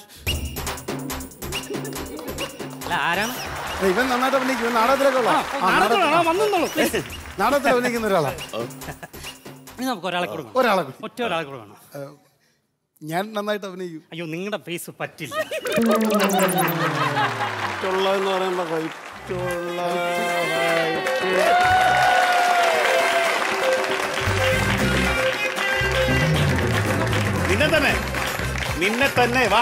അല്ല ആരാണ് ഏയ്, ഇവൻ നന്നായിട്ട് അഭിനയിക്കും ഇവൻ നാടകത്തിലൊക്കെ ഉള്ള നാടകത്തിലാണോ? വന്നോളൂ please. നാടകത്തിൽ അഭിനയിക്കുന്ന ഒരാളാ ഇനി നമുക്ക് ഒരാളെ കൂടെ വേണം. ഒരാളെ കൂടി. ഒറ്റ ഒരാളെ കൂടെ വേണം ഏഹ്, ഞാൻ നന്നായിട്ട് അഭിനയിക്കും അയ്യോ നിങ്ങളുടെ ഫേസ് പറ്റില്ല ചുള്ള എന്ന് പറയുമ്പോ വൈറ്റുള്ള നിന്നെ തന്നെ നിന്നെ തന്നെ വാ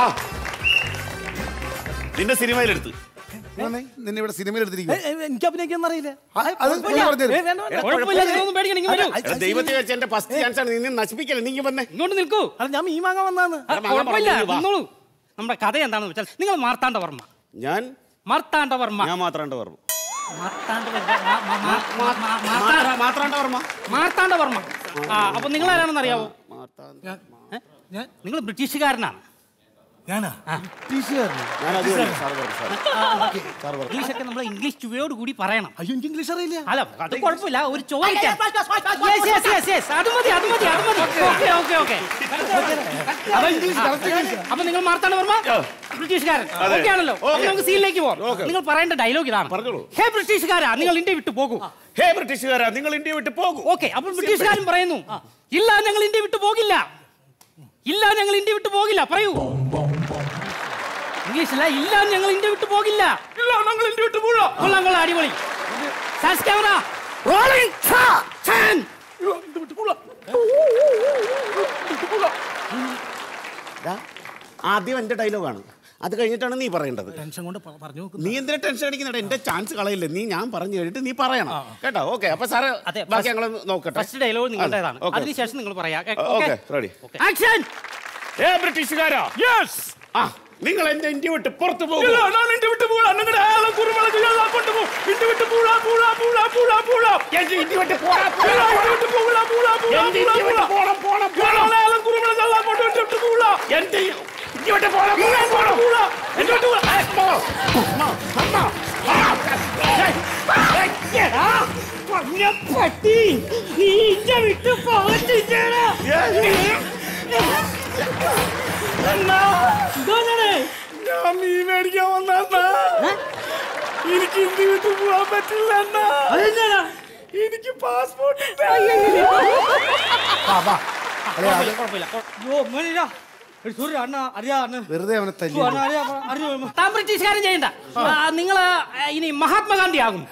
നിന്നെ സിനിമയിലെടുത്ത് ഇവനെ നിന്നെ ഇവിടെ സിനിമയിൽ എടുത്തിരിക്കും എനിക്ക് അഭിനയിക്കാൻ അറിയില്ല അത് പുള്ളി പറഞ്ഞുതരും. കുഴപ്പമില്ല നിങ്ങളൊന്നും പേടിക്കണം നിങ്ങൾ വരൂ എടാ, ദൈവത്തെ വെച്ച് എന്റെ ഫസ്റ്റ് ചാൻസ് ആണ് നിന്നെ നശിപ്പിക്കല്ലേ നീ ഇങ്ങ് വന്നേ ഇങ്ങോട്ട് നിൽക്കൂ അല്ല ഞാൻ മീൻ വാങ്ങാൻ വന്നാന്ന് ആ, മാങ്ങ കുഴപ്പമില്ല പറഞ്ഞു, വാ. നിന്നോളൂ നമ്മുടെ കഥ എന്താണെന്ന് വെച്ചാൽ നിങ്ങൾ മാർത്താണ്ഡവർമ്മ ഞാൻ മാർത്താണ്ഡവർമ്മ ഞാൻ മാത്രണ്ട് പറഞ്ഞു മാർത്താണ്ഡവർമ്മ മാ- മാ- മാ- മാ- മാ- മാർത്താ- മാത്രണ്ട ഓർമ്മ മാർത്താണ്ഡവർമ്മ ആ അപ്പൊ നിങ്ങൾ ആരാണെന്ന് അറിയാവോ നിങ്ങൾ ബ്രിട്ടീഷുകാരനാണ് ഞാനാ ടീച്ചറായിരുന്നു. ഞാൻ അത് പറഞ്ഞു, സാറ് പറഞ്ഞു, സാറ്. ഇംഗ്ലീഷ് ഒക്കെ നമ്മൾ ഇംഗ്ലീഷ് ചുവയോട് കൂടി പറയണം അയ്യോ എനിക്ക് ഇംഗ്ലീഷ് അറിയില്ല അല്ല അത് കുഴപ്പമില്ല ഒരു ചോദിക്കാം Yes, yes, yes, yes. അത് മതി അത് മതി അത് മതി ഓക്കെ ഓക്കെ ഓക്കെ അതാ ഇംഗ്ലീഷ് correct ഇംഗ്ലീഷ്. അപ്പൊ നിങ്ങൾ മാർത്താണ്ഡവർമ്മ ബ്രിട്ടീഷുകാരൻ ഓക്കെ ആണല്ലോ അപ്പൊ നമുക്ക് സീനിലേക്ക് പോവാം നിങ്ങൾ പറയേണ്ട ഡയലോഗ് ഇതാണ് പറഞ്ഞോളൂ. ഹേ ബ്രിട്ടീഷുകാരാ നിങ്ങൾ ഇന്ത്യ വിട്ടു പോകൂ ഹേ ബ്രിട്ടീഷുകാരാ നിങ്ങൾ ഇന്ത്യ വിട്ട് പോകൂ ഓക്കെ അപ്പോൾ ബ്രിട്ടീഷുകാരൻ പറയുന്നു ഇല്ല ഞങ്ങൾ ഇന്ത്യ വിട്ടു പോകില്ല ഇല്ല ഞങ്ങൾ ഇന്ത്യ വിട്ടു പോകില്ല പറയൂ ഇംഗ്ലീഷല്ല ഇല്ല ഞങ്ങൾ ഇന്ത്യ വിട്ടു പോകില്ല ഇല്ല ഞങ്ങൾ ഇന്ത്യ വിട്ടു പോകില്ല കൊള്ളാം കൊള്ളാം അടിപൊളി സാസ് ക്യാമറ റോളിംഗ് ദാ, ആദ്യം എന്റെ ഡയലോഗാണ് അത് കഴിഞ്ഞിട്ടാണ് നീ പറയേണ്ടത് ടെൻഷൻ കൊണ്ട് പ- പറഞ്ഞു നോക്ക്. നീ എന്തിനാ ടെൻഷൻ അടിക്കുന്നുണ്ട് എന്റെ ചാൻസ് കളയില്ലേ നീ ഞാൻ പറഞ്ഞു കഴിഞ്ഞിട്ട് നീ പറയണം കേട്ടോ ഓക്കെ അപ്പൊ സാറ് അതെ, ബാക്കി ഞങ്ങൾ നോക്കട്ടെ ഫസ്റ്റ് ഡയലോഗ് നിങ്ങളുടേതാണ് ഓക്കെ. അതിനുശേഷം നിങ്ങൾ പറയാം ഓക്കെ റെഡി ആക്ഷൻ ഏ ബ്രിട്ടീഷുകാരാ യെസ് ആ നിങ്ങൾ എന്റെ ഇന്ത്യ വിട്ട് പുറത്തു പോകും ഇല്ല, ഞാൻ ഇന്ത്യ വിട്ട് പോകില്ല. നിങ്ങളുടെ ആളും കുരുമുളകും എല്ലാം കൊണ്ടുപോകും. ഇന്ത്യ വിട്ട് പോകില്ല, പോകില്ല, പോകില്ല, പോകില്ല, പോകില്ല. എന്റെ ഇന്ത്യ വിട്ട് പോടാ, പോടാ, ഇല്ല, ഇന്ത്യ വിട്ട് പോകില്ല, പോകില്ല, പോകില്ല, എന്റെ ഇന്ത്യ പോകില്ല, വിട്ട് പോണം, പോണം, പോണം. നിങ്ങളുടെ ആളും കുരുമുളകും എല്ലാം കൊണ്ട് ഇന്ത്യ വിട്ട് പോകില്ല. എന്റെ ഇന്ത്യ വിട്ട് പോണം, പോകില്ല, പോണം, പോകില്ല, പോണം. പോകില്ല. ഇന്ത്യ വിട്ട് പോകില്ല. ഏയ്, അമ്മ, അമ്മ, അമ്മ. ഏയ്, ഏയ്, എടാ, പന്ന പട്ടി നീ ഇന്ത്യ വിട്ട് പോകത്തില്ലടാ. എന്നാ, ഇതാണെടേ. ഞാൻ മീൻ മേടിക്കാൻ വന്നാ എനിക്ക് ഇന്ത്യ വിട്ട് പോകാൻ പറ്റില്ല അണ്ണാ. അതെന്താടാ? എനിക്ക് പാസ്പോർട്ട് വാ, വാ. അളിയാ, അത് കുഴപ്പമില്ല അയ്യോ മേലില്ല സൂര്യ അണ്ണ അറിയാ അണ്ണ വെറുതെ അവനെ തല്ലി അണ്ണ അറിയാ അറിയോ താൻ ബ്രിട്ടീഷുകാരൻ ചെയ്യണ്ട നിങ്ങൾ ഇനി മഹാത്മാഗാന്ധി ആകും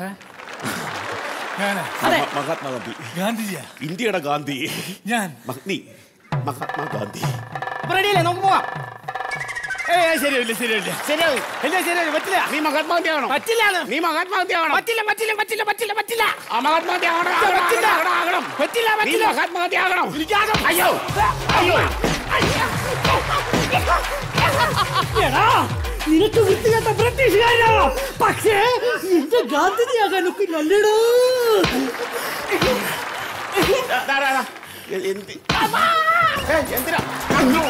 അതെ മഹാത്മാഗാന്ധി ഗാന്ധിജിയാ ഇന്ത്യയുടെ ഗാന്ധി ഞാൻ മ- നീ മഹാത്മാഗാന്ധി അപ്പൊ റെഡിയല്ലേ നമുക്ക് പോവാം ഏയ് ശരിയല്ല ശരിയല്ല ശരിയാവും ഇല്ല ശരിയല്ല പറ്റില്ല നീ മഹാത്മാഗാന്ധി ആണോ പറ്റില്ലാന്ന് നീ മഹാത്മാഗാന്ധി ആണോ പറ്റില്ല പറ്റില്ല പറ്റില്ല പറ്റില്ല പറ്റില്ല ആ മഹാത്മാഗാന്ധി ആകണം ആകണം, പറ്റില്ല. ആകണം, ആകണം പറ്റില്ല നീ പറ്റില്ല മഹാത്മാഗാന്ധി ആകണം എനിക്കാകും. അയ്യോ അയ്യോ എടാ നിനക്ക് വൃത്തികെട്ട ബ്രിട്ടീഷുകാരാ പക്ഷേ നിന്റെ ഗാന്ധിജിയാകാൻ ഒക്കില്ലല്ലേടോ ദാ, ദാ, ദാ. എ- എന്ത് ഏയ്, എന്തിനാ അയ്യോ.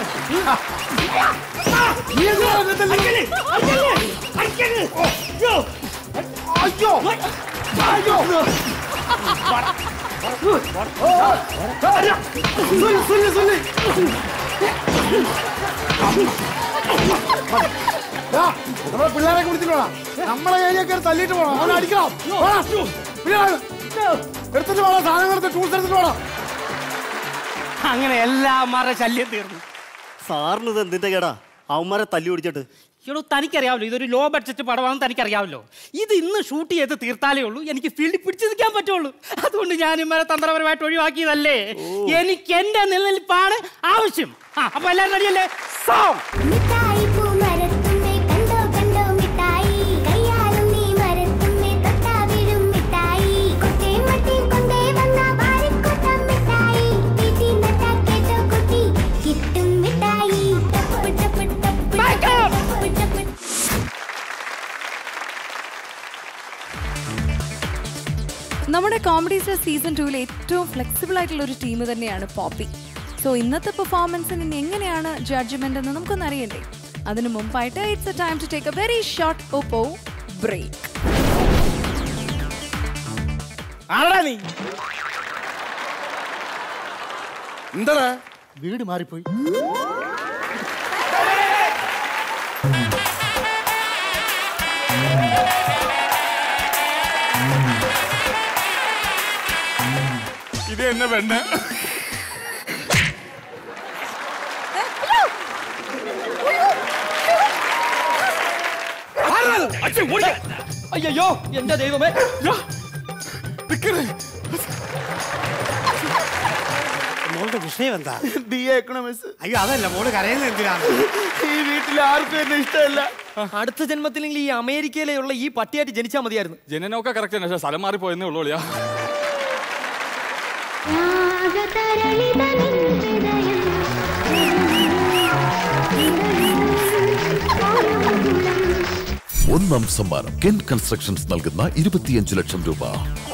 നീ എന്താ അങ്ങനത്തെ അടിക്കല്, അടിക്കല്, അടിക്കല്. അയ്യോ. അയ്യോ അയ്യോ. സുല്ല്, സുല്ല്, സുല്ല്. ദാ, നമ്മളെ പിള്ളേരെ വിളിച്ചിട്ട് പോണം നമ്മളെ ഏരിയൊക്കെ തല്ലിട്ട് പോണം അവനെ അടിക്കണം പോണം. പിള്ളേരെ എടുത്തിട്ട് പോണം സാധനങ്ങൾ എടുത്ത് ടൂൾസ് എടുത്തിട്ട് പോണം അങ്ങനെ എല്ലാമാരുടെ ശല്യം തീർന്നു സാറിന് ഇത് എന്തിന്റെ കേടാ അവന്മാരെ തല്ലി ഓടിച്ചിട്ട് എടോ തനിക്കറിയാമല്ലോ ഇതൊരു ലോ ബഡ്ജറ്റ് പടമാണെന്ന് തനിക്കറിയാമല്ലോ ഇത് ഇന്ന് ഷൂട്ട് ചെയ്ത് തീർത്താലേ ഉള്ളൂ എനിക്ക് ഫീൽഡിൽ പിടിച്ചു നിൽക്കാൻ പറ്റുള്ളൂ അതുകൊണ്ട് ഞാൻ ഇമ്മരെ തന്ത്രപരമായിട്ട് ഒഴിവാക്കിയതല്ലേ എനിക്ക് എന്റെ നിലനിൽപ്പാണ് ആവശ്യം ആ അപ്പൊ എല്ലാവരും റെഡിയല്ലേ സോങ് മിഠായി പൂ മരത്തുമ്മേ കണ്ടോ കണ്ടോ മിഠായി കയ്യാലും നീ മരത്തുമ്മേ തൊട്ടാ വീഴും മിഠായി കൊട്ടേ മട്ടി കൊണ്ടേ വന്ന ബാരിക്കൊട്ടം മിഠായി വീട്ടി നട്ടാ കേട്ടോ കുട്ടി കിട്ടും മിഠായി ടപ്പ് ടപ്പ് ടപ്പ് ടപ്പ് ടപ്പ് നമ്മുടെ കോമഡി സ്റ്റാർ സീസൺ ടൂവിലെ ഏറ്റവും ഫ്ലെക്സിബിൾ ആയിട്ടുള്ള ഒരു ടീം തന്നെയാണ് പോപ്പി സോ ഇന്നത്തെ പെർഫോമൻസിന് ഇനി എങ്ങനെയാണ് ജഡ്ജ്മെന്റ് എന്ന് നമുക്കൊന്ന് അറിയണ്ടേ അതിനു മുമ്പായിട്ട് it's a time to take a very short Oppo break ആരാ നീ എന്താടാ വീട് മാറിപ്പോയി ഇത് എന്നെ പെണ്ണ് അയ്യോ എന്റെ ദൈവമേ മോളുടെ വിഷയം എന്താ ബി എ എക്കണോമിക്സ് അയ്യോ അതല്ല മോള് കരയുന്നത് എന്തിനാണ് ഈ വീട്ടിൽ ആർക്കും എന്നെ ഇഷ്ടമല്ല അടുത്ത ജന്മത്തിലെങ്കിൽ ഈ അമേരിക്കയിലുള്ള ഈ പട്ടിയായിട്ട് ജനിച്ചാൽ മതിയായിരുന്നു ജനനമൊക്കെ കറക്റ്റ് തന്നെ പക്ഷേ സ്ഥലം മാറി പോയെന്നേ ഉള്ളൂ അളിയാ രാഗതരളിത നിൻഹൃദയം ഒന്നാം സമ്മാനം കെൻ കൺസ്ട്രക്ഷൻസ് നൽകുന്ന ഇരുപത്തിയഞ്ച് ലക്ഷം രൂപ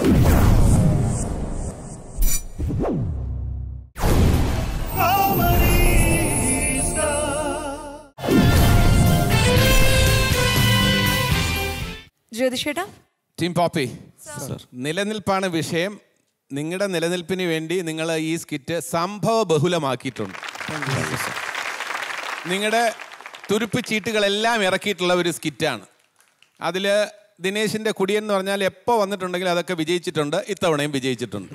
ജ്യോതിഷേട്ടാ ടീം പോപ്പി നിലനിൽപ്പാണ് വിഷയം നിങ്ങളുടെ നിലനിൽപ്പിന് വേണ്ടി നിങ്ങൾ ഈ സ്കിറ്റ് സംഭവ ബഹുലമാക്കിയിട്ടുണ്ട് നിങ്ങളുടെ തുരുപ്പ് ചീട്ടുകളെല്ലാം ഇറക്കിയിട്ടുള്ള ഒരു സ്കിറ്റാണ് അതിൽ ദിനേശിൻ്റെ കുടിയൻ എന്ന് പറഞ്ഞാൽ എപ്പോൾ വന്നിട്ടുണ്ടെങ്കിലും അതൊക്കെ വിജയിച്ചിട്ടുണ്ട് ഇത്തവണയും വിജയിച്ചിട്ടുണ്ട്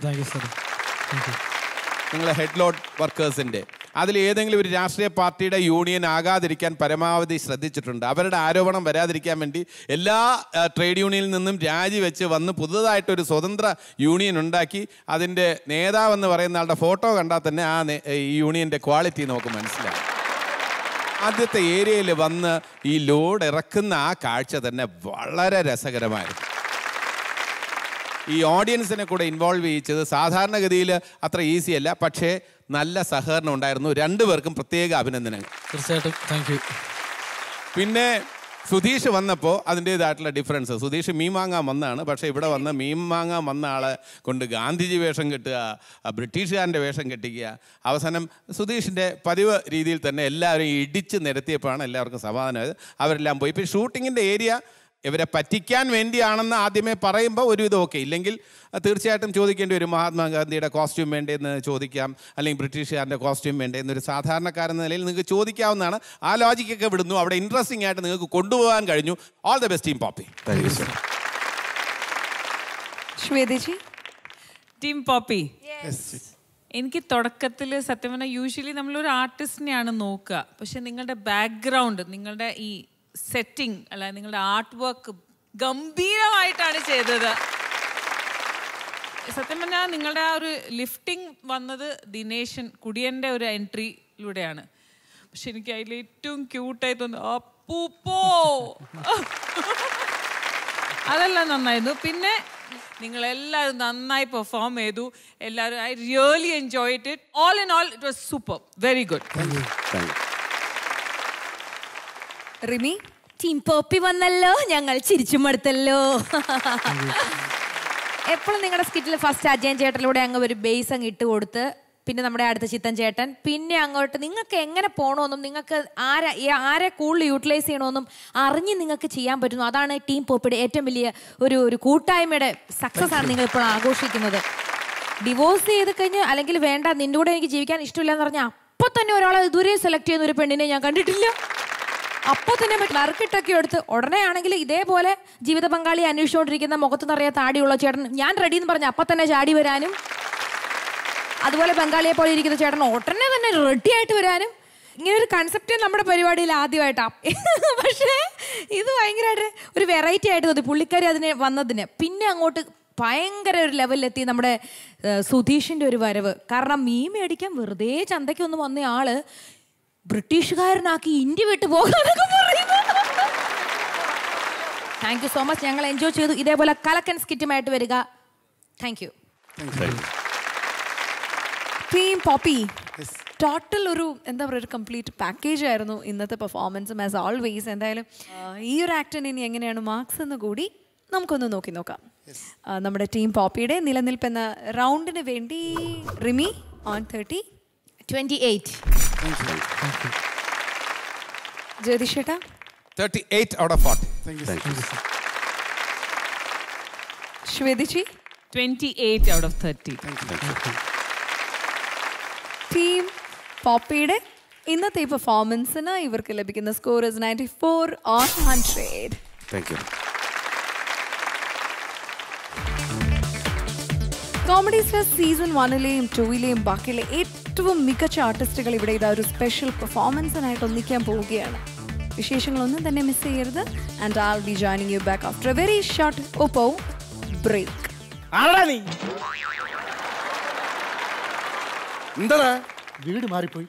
നിങ്ങളെ ഹെഡ് ലോഡ് വർക്കേഴ്സിൻ്റെ അതിൽ ഏതെങ്കിലും ഒരു രാഷ്ട്രീയ പാർട്ടിയുടെ യൂണിയൻ ആകാതിരിക്കാൻ പരമാവധി ശ്രദ്ധിച്ചിട്ടുണ്ട് അവരുടെ ആരോപണം വരാതിരിക്കാൻ വേണ്ടി എല്ലാ ആ, ട്രേഡ് യൂണിയനിൽ നിന്നും രാജിവെച്ച് വന്ന് പുതുതായിട്ടൊരു സ്വതന്ത്ര യൂണിയൻ ഉണ്ടാക്കി അതിൻ്റെ നേതാവെന്ന് പറയുന്ന ആളുടെ ഫോട്ടോ കണ്ടാൽ തന്നെ ആ നേ- ഈ യൂണിയൻ്റെ ക്വാളിറ്റി നമുക്ക് മനസ്സിലാവും ആദ്യത്തെ ഏരിയയിൽ വന്ന് ഈ ലോഡ് ഇറക്കുന്ന ആ കാഴ്ച തന്നെ വളരെ രസകരമായിരുന്നു ഈ ഓഡിയൻസിനെ കൂടെ ഇൻവോൾവ് ചെയ്യിച്ചത് സാധാരണഗതിയിൽ അത്ര ഈസി അല്ല പക്ഷേ നല്ല സഹകരണം ഉണ്ടായിരുന്നു രണ്ടുപേർക്കും പ്രത്യേക അഭിനന്ദനങ്ങൾ തീർച്ചയായിട്ടും താങ്ക് യു പിന്നെ സുധീഷ് വന്നപ്പോൾ അതിൻ്റേതായിട്ടുള്ള ഡിഫറൻസ് സുധീഷ് മീൻ വാങ്ങാൻ വന്നതാണ് പക്ഷേ ഇവിടെ വന്ന് മീൻ വാങ്ങാൻ വന്ന ആളെ കൊണ്ട് ഗാന്ധിജി വേഷം കെട്ടുക ആ ബ്രിട്ടീഷുകാരൻ്റെ വേഷം കെട്ടിക്കുക അവസാനം സുധീഷിൻ്റെ പതിവ് രീതിയിൽ തന്നെ എല്ലാവരും ഇടിച്ച് നിരത്തിയപ്പോഴാണ് എല്ലാവർക്കും സമാധാനമായത് അവരെല്ലാം പോയി ഇപ്പോൾ ഷൂട്ടിങ്ങിൻ്റെ ഏരിയ ഇവരെ പറ്റിക്കാൻ വേണ്ടിയാണെന്ന് ആദ്യമേ പറയുമ്പോൾ ഒരു ഇത് ഓക്കെ ഇല്ലെങ്കിൽ അത് തീർച്ചയായിട്ടും ചോദിക്കേണ്ടി വരും മഹാത്മാഗാന്ധിയുടെ കോസ്റ്റ്യൂം വേണ്ടേന്ന് ചോദിക്കാം അല്ലെങ്കിൽ ബ്രിട്ടീഷുകാരൻ്റെ കോസ്റ്റ്യൂം വേണ്ടേ എന്നൊരു സാധാരണക്കാരെന്ന നിലയിൽ നിങ്ങൾക്ക് ചോദിക്കാവുന്നതാണ് ആ ലോജിക്കൊക്കെ വിടുന്നു അവിടെ ഇൻട്രസ്റ്റിംഗ് ആയിട്ട് നിങ്ങൾക്ക് കൊണ്ടുപോകാൻ കഴിഞ്ഞു all the best team poppy thank you sir ശ്വേതജി team poppy എനിക്ക് തുടക്കത്തിൽ സത്യം പറഞ്ഞാൽ യൂഷ്വലി നമ്മളൊരു ആർട്ടിസ്റ്റിനെയാണ് നോക്കുക പക്ഷെ നിങ്ങളുടെ ബാക്ക്ഗ്രൗണ്ട് നിങ്ങളുടെ ഈ സെറ്റിംഗ് അല്ല നിങ്ങളുടെ ആർട്ട് വർക്ക് ഗംഭീരമായിട്ടാണ് ചെയ്തത് സത്യം പറഞ്ഞാൽ നിങ്ങളുടെ ആ ഒരു ലിഫ്റ്റിംഗ് വന്നത് ദിനേശൻ കുടിയൻ്റെ ഒരു എൻട്രിയിലൂടെയാണ് പക്ഷെ എനിക്ക് അതിൽ ഏറ്റവും ക്യൂട്ടായി തോന്നുന്നു അപ്പൂപ്പോ അതെല്ലാം നന്നായിരുന്നു പിന്നെ നിങ്ങൾ എല്ലാവരും നന്നായി പെർഫോം ചെയ്തു എല്ലാവരും I really enjoy it all in all it was super very good Rimi team Poppy വന്നല്ലോ ഞങ്ങൾ ചിരിച്ചു മടുത്തല്ലോ എപ്പോഴും നിങ്ങളുടെ സ്കിറ്റിൽ ഫസ്റ്റ് അജയൻ ചേട്ടനിലൂടെ അങ്ങ് ഒരു ബേസ് അങ്ങ് ഇട്ട് കൊടുത്ത് പിന്നെ നമ്മുടെ അടുത്ത ചിത്തൻ ചേട്ടൻ പിന്നെ അങ്ങോട്ട് നിങ്ങൾക്ക് എങ്ങനെ പോകണമെന്നും നിങ്ങൾക്ക് ആരെ ഈ- ആരെ കൂടുതൽ യൂട്ടിലൈസ് ചെയ്യണമെന്നും അറിഞ്ഞ് നിങ്ങൾക്ക് ചെയ്യാൻ പറ്റുന്നു അതാണ് ടീം പോപ്പിയുടെ ഏറ്റവും വലിയ ഒരു ഒരു കൂട്ടായ്മയുടെ സക്സസ് ആണ് നിങ്ങൾ ഇപ്പോൾ ആഘോഷിക്കുന്നത് ഡിവോഴ്സ് ചെയ്ത് കഴിഞ്ഞ് അല്ലെങ്കിൽ വേണ്ട നിന്റെ കൂടെ എനിക്ക് ജീവിക്കാൻ ഇഷ്ടമില്ല എന്ന് പറഞ്ഞാൽ അപ്പൊ തന്നെ ഒരാളെ ഇതുവരെ സെലക്ട് ചെയ്യുന്ന ഒരു പെണ്ണിനെ ഞാൻ കണ്ടിട്ടില്ല അപ്പോൾ തന്നെ നറുക്കിട്ടൊക്കെ എടുത്ത് ഉടനെ ആണെങ്കിൽ ഇതേപോലെ ജീവിത പങ്കാളി അന്വേഷിച്ചുകൊണ്ടിരിക്കുന്ന മുഖത്ത് നിറയെ താടിയുള്ള ചേട്ടൻ ഞാൻ റെഡി എന്ന് പറഞ്ഞ അപ്പം തന്നെ ചാടി വരാനും അതുപോലെ ബംഗാളിയെ പോലെ ഇരിക്കുന്ന ചേട്ടൻ ഉടനെ തന്നെ റെഡി ആയിട്ട് വരാനും ഇങ്ങനെ ഒരു കൺസെപ്റ്റ് നമ്മുടെ പരിപാടിയിൽ ആദ്യമായിട്ടാ പക്ഷേ ഇത് ഭയങ്കരമായിട്ട് ഒരു വെറൈറ്റി ആയിട്ട് തോന്നി പുള്ളിക്കാരി അതിന് വന്നതിന് പിന്നെ അങ്ങോട്ട് ഭയങ്കര ഒരു ലെവലിലെത്തി നമ്മുടെ ഏഹ്, സുധീഷിന്റെ ഒരു വരവ് കാരണം മീൻ മേടിക്കാൻ വെറുതെ ചന്തയ്ക്ക് ഒന്ന് വന്ന ആള് ബ്രിട്ടീഷുകാരനാക്കി ഇന്ത്യ വിട്ടു പോകാനൊക്കെ പറയുന്നു താങ്ക് യു സോ മച്ച് ഞങ്ങൾ എൻജോയ് ചെയ്തു ഇതേപോലെ കലക്കൻ സ്കിറ്റുമായിട്ട് വരിക thank you team Poppy total ഒരു എന്താ പറയുക ഒരു കംപ്ലീറ്റ് പാക്കേജ് ആയിരുന്നു ഇന്നത്തെ പെർഫോമൻസും ആസ് ഓൾവേസ് എന്തായാലും ആ, ഈ ഒരു ആക്ടിന് ഇനി എങ്ങനെയാണ് മാർക്സ് എന്ന് കൂടി നമുക്കൊന്ന് നോക്കി നോക്കാം ആ, നമ്മുടെ ടീം പോപ്പിയുടെ നിലനിൽപ്പ് എന്ന റൗണ്ടിന് വേണ്ടി Rimi on thirty twenty eight Jyothish ചേട്ടാ thirty eight out of forty ശ്വേതിജി twenty eight out of thirty team പോപ്പിയുടെ ഇന്നത്തെ ഈ പെർഫോമൻസിന് ഇവർക്ക് ലഭിക്കുന്ന score is ninety four on hundred thank you comedy star season വണ്ണിലെയും ടൂയിലെയും ബാക്കിയിലെ ഏറ്റവും മികച്ച ആർട്ടിസ്റ്റുകൾ ഇവിടെ ഇതാ ഒരു സ്പെഷ്യൽ പെർഫോമൻസിനായിട്ട് ഒന്നിക്കാൻ പോവുകയാണ് വിശേഷങ്ങളൊന്നും തന്നെ മിസ് ചെയ്യരുത് and all be joining you back after a very short Oppo break ആരാ നീ എന്താടാ വീട് മാറിപ്പോയി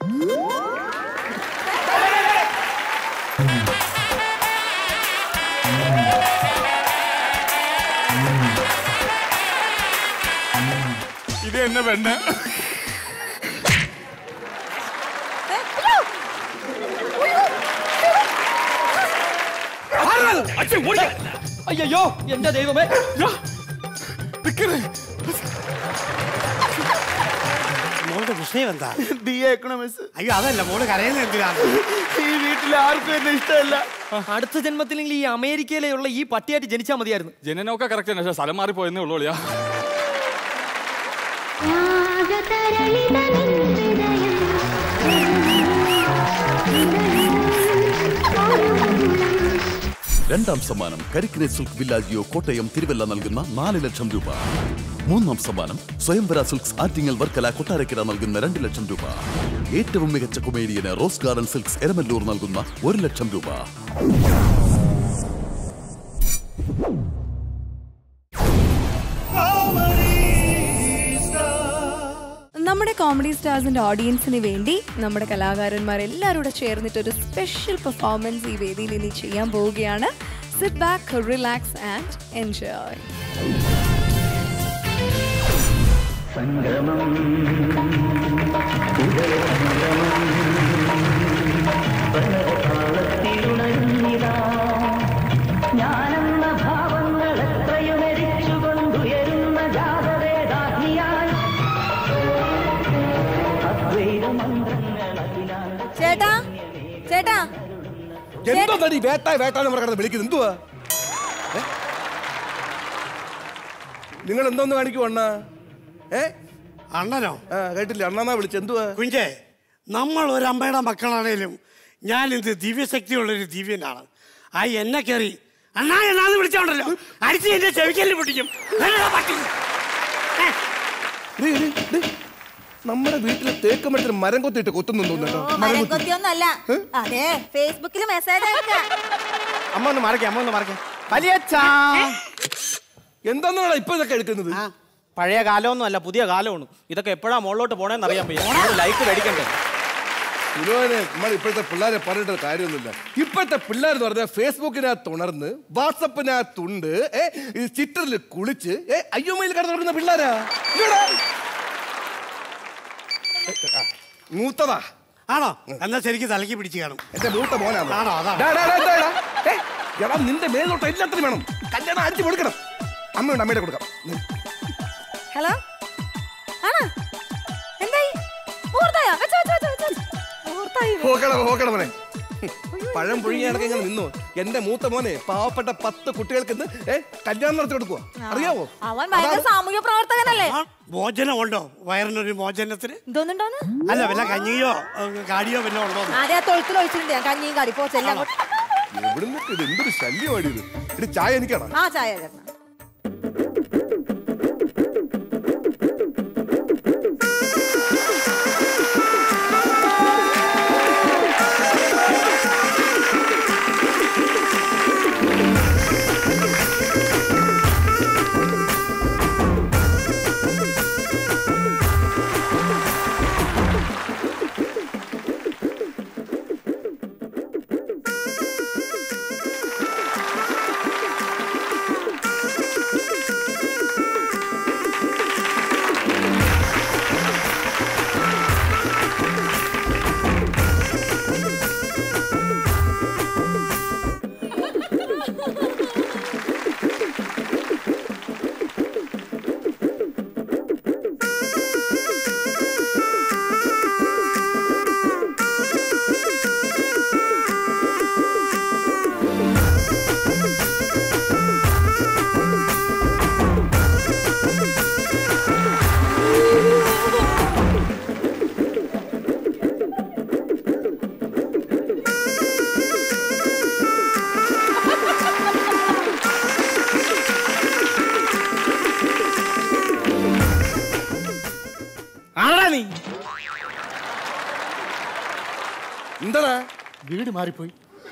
ഇത് എന്നെ പെണ്ണ് അയ്യോ എന്റെ ദൈവമേ മോളുടെ വിഷയം എന്താ ബി എ എക്കണോമിക്സ് അയ്യോ അതല്ല മോള് കരയുന്നത് എന്തിനാണ് ഈ വീട്ടിൽ ആർക്കും എന്നെ ഇഷ്ടമല്ല അടുത്ത ജന്മത്തിലെങ്കിൽ ഈ അമേരിക്കയിലുള്ള ഈ പട്ടിയായിട്ട് ജനിച്ചാൽ മതിയായിരുന്നു ജനനമൊക്കെ കറക്റ്റ് തന്നെ പക്ഷേ സ്ഥലം മാറി പോയെന്നേ ഉള്ളൂ അളിയാ രണ്ടാം സമ്മാനം കരിക്കിനെ സിൽക്ക് വില്ലാജിയോ കോട്ടയം തിരുവല്ല നൽകുന്ന നാല് ലക്ഷം രൂപ മൂന്നാം സമ്മാനം സ്വയംവര സിൽക്സ് ആറ്റിങ്ങൽ വർക്കല കൊട്ടാരക്കര നൽകുന്ന രണ്ട് ലക്ഷം രൂപ ഏറ്റവും മികച്ച കൊമേഡിയന് റോസ് ഗാർഡൻ സിൽക്സ് എരമല്ലൂർ നൽകുന്ന ഒരു ലക്ഷം രൂപ നമ്മുടെ കോമഡി സ്റ്റാർസിന്റെ ഓഡിയൻസിന് വേണ്ടി നമ്മുടെ കലാകാരന്മാർ എല്ലാവരും കൂടെ ചേർന്നിട്ട് ഒരു സ്പെഷ്യൽ പെർഫോമൻസ് ഈ വേദിയിൽ ഇനി ചെയ്യാൻ പോവുകയാണ് sit back relax and enjoy സംഗമം ചേട്ടാ എന്തോ തടി വേട്ട വേട്ട എന്ന് പറഞ്ഞ വിളിക്കുന്നത് എന്തുവാ ഏ? നിങ്ങൾ എന്തോന്ന് കാണിക്കൂ അണ്ണ ഏ അണ്ണനോ ആ കേട്ടില്ല അണ്ണാന്നാ വിളിച്ച എന്തുവാ കുഞ്ചേ നമ്മൾ ഒരു അമ്മയുടെ മക്കളാണേലും ഞാൻ ഇത് ദിവ്യശക്തിയുള്ളൊരു ദിവ്യനാണ് ആ എന്നെ കയറി അണ്ണാ എന്നാന്ന് വിളിച്ചോണ്ടല്ലോ അടിച്ച് എന്റെ ചെവിക്കല്ല് പൊട്ടിക്കും എന്നടാ പട്ടി? ഏ, ഡേ, ഡേ, ഡേ. നമ്മുടെ വീട്ടിലെ തേക്ക് മരത്തിൽ മരം കൊത്തിയിട്ട് കൊത്തുന്നു തോന്നുന്നു കേട്ടോ മരം കൊത്തി മരക്കൊത്തിയൊന്നല്ല അതെ ഫേസ്ബുക്കിൽ മെസ്സേജ് അയക്കാം അമ്മ ഒന്ന് മറക്കേ അമ്മ ഒന്ന് മറക്കേ വലിയച്ഛാ എന്താന്നാണ് ഇപ്പൊ ഇതൊക്കെ എടുക്കുന്നത് പഴയ കാലമൊന്നും അല്ല പുതിയ കാലമാണ് ഇതൊക്കെ എപ്പോഴാ മുകളിലോട്ട് പോണേന്ന് അറിയാൻ വയ്യ ലൈക്ക് മേടിക്കണ്ടേ സുലോനെ നമ്മൾ ഇപ്പോഴത്തെ പിള്ളേരെ പറഞ്ഞിട്ട് കാര്യമൊന്നുമില്ല ഇപ്പോഴത്തെ പിള്ളേർ എന്ന് പറഞ്ഞാൽ ഫേസ്ബുക്കിനകത്ത് ഉണർന്ന് വാട്സപ്പിനകത്തുണ്ട് ഏ ഈ ട്വിറ്ററിൽ കുളിച്ച് ഏ അയ്യോമയിൽ കടന്നു തുടങ്ങുന്ന പിള്ളേരാ ഇങ്ങോട്ടാ. ആ, മൂത്തതാ ആണോ എന്നാ ശരിക്കും തലക്ക് പിടിച്ച് കാണും എന്റെ മൂത്ത മോനാണ് ആണോ അതാണ് ഡാ, ഡാ, ഡാ, ഡാ, ഡാ. ഏ, എടാ നിന്റെ മേലോട്ട് എല്ലാത്തിനും വേണം കല്യാണം അടിച്ചു കൊടുക്കണം അമ്മയുണ്ട് അമ്മയുടെ കൊടുക്കാം ഹലോ ആണോ എന്തായി ഊർത്തായോ വെച്ചോ വെച്ചോ വെച്ചോ വെച്ചോ ഊർത്തായി പോക്കണം പോക്കണം മോനെ പഴം പുഴുങ്ങി നടക്കാൻ ഇങ്ങനെ നിന്നു എന്റെ മൂത്ത മോനെ പാവപ്പെട്ട പത്ത് കുട്ടികൾക്ക് ഇന്ന് ഏ കല്യാണം നടത്തി കൊടുക്കുക അറിയാവോ അവൻ ഭയങ്കര സാമൂഹ്യ പ്രവർത്തകനല്ലേ മോചനം ഉണ്ടോ വയറിനൊരു മോചനത്തിന് എന്തോന്നുണ്ടോന്ന് അല്ല വല്ല കഞ്ഞിയോ ഏ, കാടിയോ വല്ല ഉണ്ടോ ആദ്യം ആ തൊഴുത്തിൽ ഒഴിച്ചിട്ടുണ്ട് ഞാൻ കഞ്ഞിയും കറി പോച്ചെല്ലാം എവിടുന്നൊക്കെ ഇത് എന്തൊരു ശല്യമാണ് ഇത് ഇത് ചായ എനിക്കാണോ ആ ചായ ചേട്ടൻ ആണടാ നീ എന്താടാ വീട് മാറിപ്പോയി